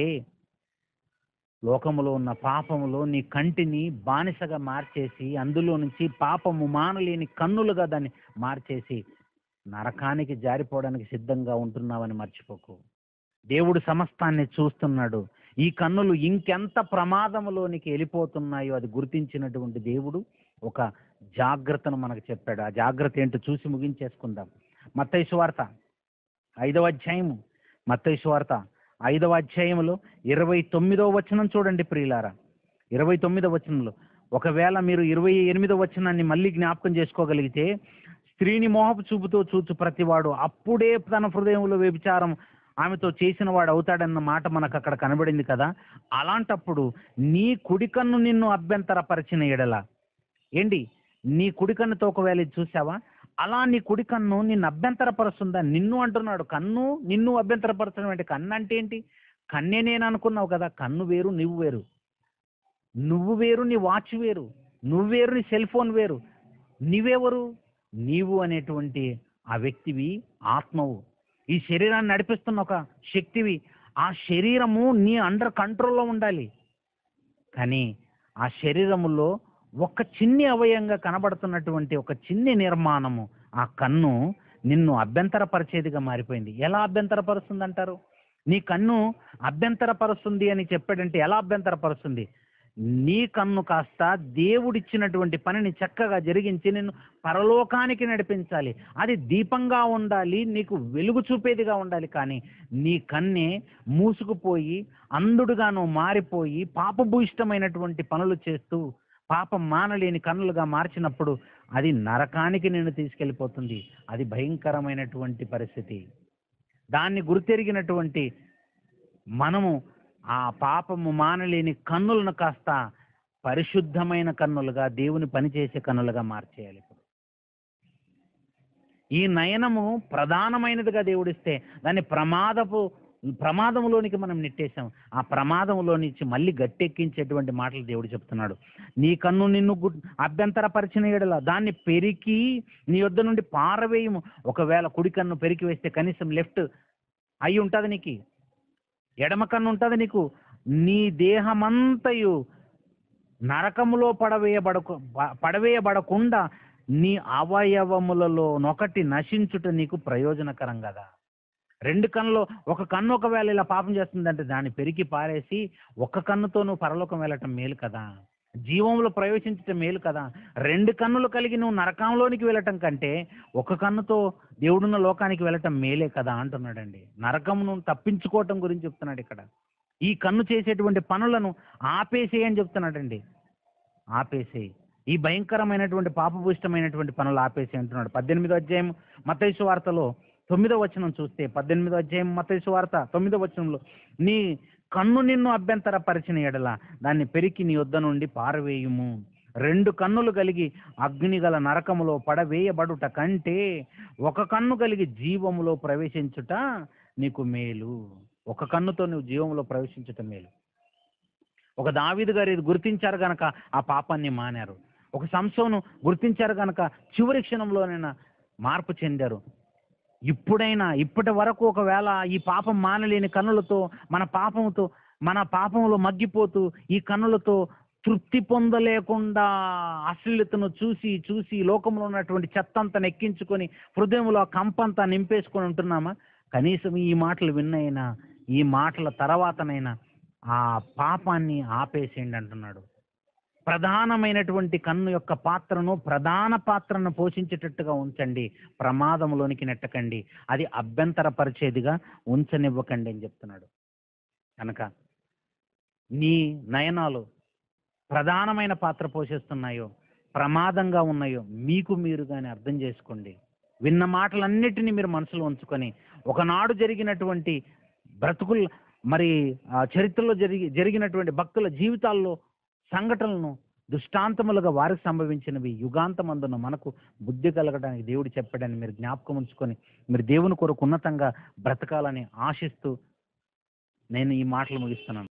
లోకములో ఉన్న పాపములో నీ కంటిని బానిసగా మార్చేసి అందులో నుంచి పాపము మానలేని కన్నులుగా దాన్ని మార్చేసి నరకానికి జారిపోవడానికి సిద్ధంగా ఉంటున్నావని మర్చిపోకు దేవుడు సమస్తాన్ని చూస్తున్నాడు ఈ కన్నులు ఇంకెంత ప్రమాదములోనికి వెళ్ళిపోతున్నాయో అది గుర్తించినటువంటి దేవుడు ఒక జాగ్రత్తను మనకు చెప్పాడు ఆ జాగ్రత్త ఏంటో చూసి ముగించేసుకుందాం మత్తయి సువార్త ఐదవ అధ్యాయము మత్తయి సువార్త ఐదవ అధ్యాయములో ఇరవై తొమ్మిదవ వచనం చూడండి ప్రియులారా ఇరవై తొమ్మిదవ వచనంలో ఒకవేళ మీరు ఇరవై ఎనిమిదవ వచనాన్ని మళ్ళీ జ్ఞాపకం చేసుకోగలిగితే స్త్రీని మోహపు చూపుతో చూచు ప్రతివాడు అప్పుడే తన హృదయంలో వ్యభిచారం ఆమెతో చేసిన వాడు అవుతాడన్న మాట మనకు అక్కడ కనబడింది కదా అలాంటప్పుడు నీ కుడి కన్ను నిన్ను అభ్యంతరపరిచిన ఎడల ఏంటి నీ కుడి కన్నుతో ఒకవేళ ఇది చూసావా అలా నీ కుడి కన్ను నిన్ను అభ్యంతరపరుస్తుందా నిన్ను అంటున్నాడు కన్ను నిన్ను అభ్యంతరపరచడం అంటే కన్ను అంటే ఏంటి కన్నే నేను అనుకున్నావు కదా కన్ను వేరు నువ్వు వేరు నువ్వు వేరు నీ వాచ్ వేరు నువ్వు వేరు నీ సెల్ ఫోన్ వేరు నీవెవరు నీవు అనేటువంటి ఆ వ్యక్తివి ఆత్మవు ఈ శరీరాన్ని నడిపిస్తున్న ఒక శక్తివి ఆ శరీరము నీ అండర్ కంట్రోల్లో ఉండాలి కానీ ఆ శరీరములో ఒక చిన్ని అవయంగా కనబడుతున్నటువంటి ఒక చిన్ని నిర్మాణము ఆ కన్ను నిన్ను అభ్యంతరపరిచేదిగా మారిపోయింది ఎలా అభ్యంతరపరుస్తుంది అంటారు నీ కన్ను అభ్యంతరపరుస్తుంది అని చెప్పాడంటే ఎలా అభ్యంతరపరుస్తుంది నీ కన్ను కాస్త దేవుడిచ్చినటువంటి పనిని చక్కగా జరిగించి నిన్ను పరలోకానికి నడిపించాలి అది దీపంగా ఉండాలి నీకు వెలుగు చూపేదిగా ఉండాలి కానీ నీ కన్నే మూసుకుపోయి అంధుడుగా నువ్వు మారిపోయి పాపభూయిష్టమైనటువంటి పనులు చేస్తూ పాపం మానలేని కన్నులుగా మార్చినప్పుడు అది నరకానికి నిన్ను తీసుకెళ్ళిపోతుంది అది భయంకరమైనటువంటి పరిస్థితి దాన్ని గుర్తెరిగినటువంటి మనము ఆ పాపము మానలేని కన్నులను కాస్త పరిశుద్ధమైన కన్నులుగా దేవుని పనిచేసే కన్నులుగా మార్చేయాలి ఇప్పుడు ఈ నయనము ప్రధానమైనదిగా దేవుడిస్తే దాన్ని ప్రమాదపు ప్రమాదంలోనికి మనం నెట్టేశాం ఆ ప్రమాదంలో నుంచి మళ్ళీ గట్టెక్కించేటువంటి మాటలు దేవుడు చెప్తున్నాడు నీ కన్ను నిన్ను గు- అభ్యంతరపరిచిన ఎడల దాన్ని పెరికి నీ యొద్ద నుండి పారవేయము ఒకవేళ కుడి కన్ను పెరికి వేస్తే కనీసం లెఫ్ట్ అయి ఉంటుంది నీకు ఎడమ కన్ను ఉంటుంది నీకు నీ దేహమంతయు నరకములో పడవేయబడకు ప- పడవేయబడకుండా నీ అవయవములలో నొకటి నశించుట నీకు ప్రయోజనకరం కదా రెండు కన్నులో ఒక కన్ను ఒకవేళ ఇలా పాపం చేస్తుందంటే దాన్ని పెరిగి పారేసి ఒక్క కన్నుతో నువ్వు పరలోకం వెళ్ళటం మేలు కదా జీవంలో ప్రవేశించటం మేలు కదా రెండు కన్నులు కలిగి నువ్వు నరకంలోనికి వెళ్ళటం కంటే ఒక కన్నుతో దేవుడున్న లోకానికి వెళ్ళటం మేలే కదా అంటున్నాడండి నరకమును తప్పించుకోవటం గురించి చెప్తున్నాడు ఇక్కడ ఈ కన్ను చేసేటువంటి పనులను ఆపేసేయి అని చెప్తున్నాడండి ఆపేసేయి ఈ భయంకరమైనటువంటి పాపభూయిష్టమైనటువంటి పనులు ఆపేసి అంటున్నాడు పద్దెనిమిదో అధ్యాయం మతైసు వార్తలో తొమ్మిదో వచనం చూస్తే పద్దెనిమిదో అధ్యాయం మతైసు వార్త తొమ్మిదో వచనంలో నీ కన్ను నిన్ను అభ్యంతరపరిచిన ఎడల దాన్ని పెరికి నీ వద్ద నుండి పారవేయుము రెండు కన్నులు కలిగి అగ్ని గల నరకములో పడవేయబడుట కంటే ఒక కన్ను కలిగి జీవములో ప్రవేశించుట నీకు మేలు ఒక కన్నుతో నువ్వు జీవంలో ప్రవేశించుట మేలు ఒక దావీదు గారు ఇది గుర్తించారు గనక ఆ పాపాన్ని మానారు ఒక సంశోను గుర్తించారు గనక చివరి క్షణంలోనైనా మార్పు చెందారు ఇప్పుడైనా ఇప్పటి వరకు ఒకవేళ ఈ పాపం మానలేని కన్నులతో మన పాపముతో మన పాపంలో మగ్గిపోతూ ఈ కన్నులతో తృప్తి పొందలేకుండా అశ్లీలతను చూసి చూసి లోకంలో ఉన్నటువంటి చెత్తంతా నెక్కించుకొని హృదయంలో ఆ కంపంతా నింపేసుకొని ఉంటున్నామా కనీసం ఈ మాటలు విన్నైనా ఈ మాటల తర్వాతనైనా ఆ పాపాన్ని ఆపేసేయండి అంటున్నాడు ప్రధానమైనటువంటి కన్ను యొక్క పాత్రను ప్రధాన పాత్రను పోషించేటట్టుగా ఉంచండి ప్రమాదంలోనికి నెట్టకండి అది అభ్యంతరపరిచేదిగా ఉంచనివ్వకండి అని చెప్తున్నాడు కనుక నీ నయనాలు ప్రధానమైన పాత్ర పోషిస్తున్నాయో ప్రమాదంగా ఉన్నాయో మీకు మీరు కానీ అర్థం చేసుకోండి విన్న మాటలన్నిటినీ మీరు మనసులో ఉంచుకొని ఒకనాడు జరిగినటువంటి బ్రతుకుల మరి ఆ చరిత్రలో జరిగి జరిగినటువంటి భక్తుల జీవితాల్లో సంఘటనలను దృష్టాంతములుగా వారికి సంభవించినవి యుగాంతమందున మనకు బుద్ధి కలగడానికి దేవుడు చెప్పాడని మీరు జ్ఞాపకం ఉంచుకొని మీరు దేవుని కొరకు ఉన్నతంగా బ్రతకాలని ఆశిస్తూ నేను ఈ మాటలు ముగిస్తున్నాను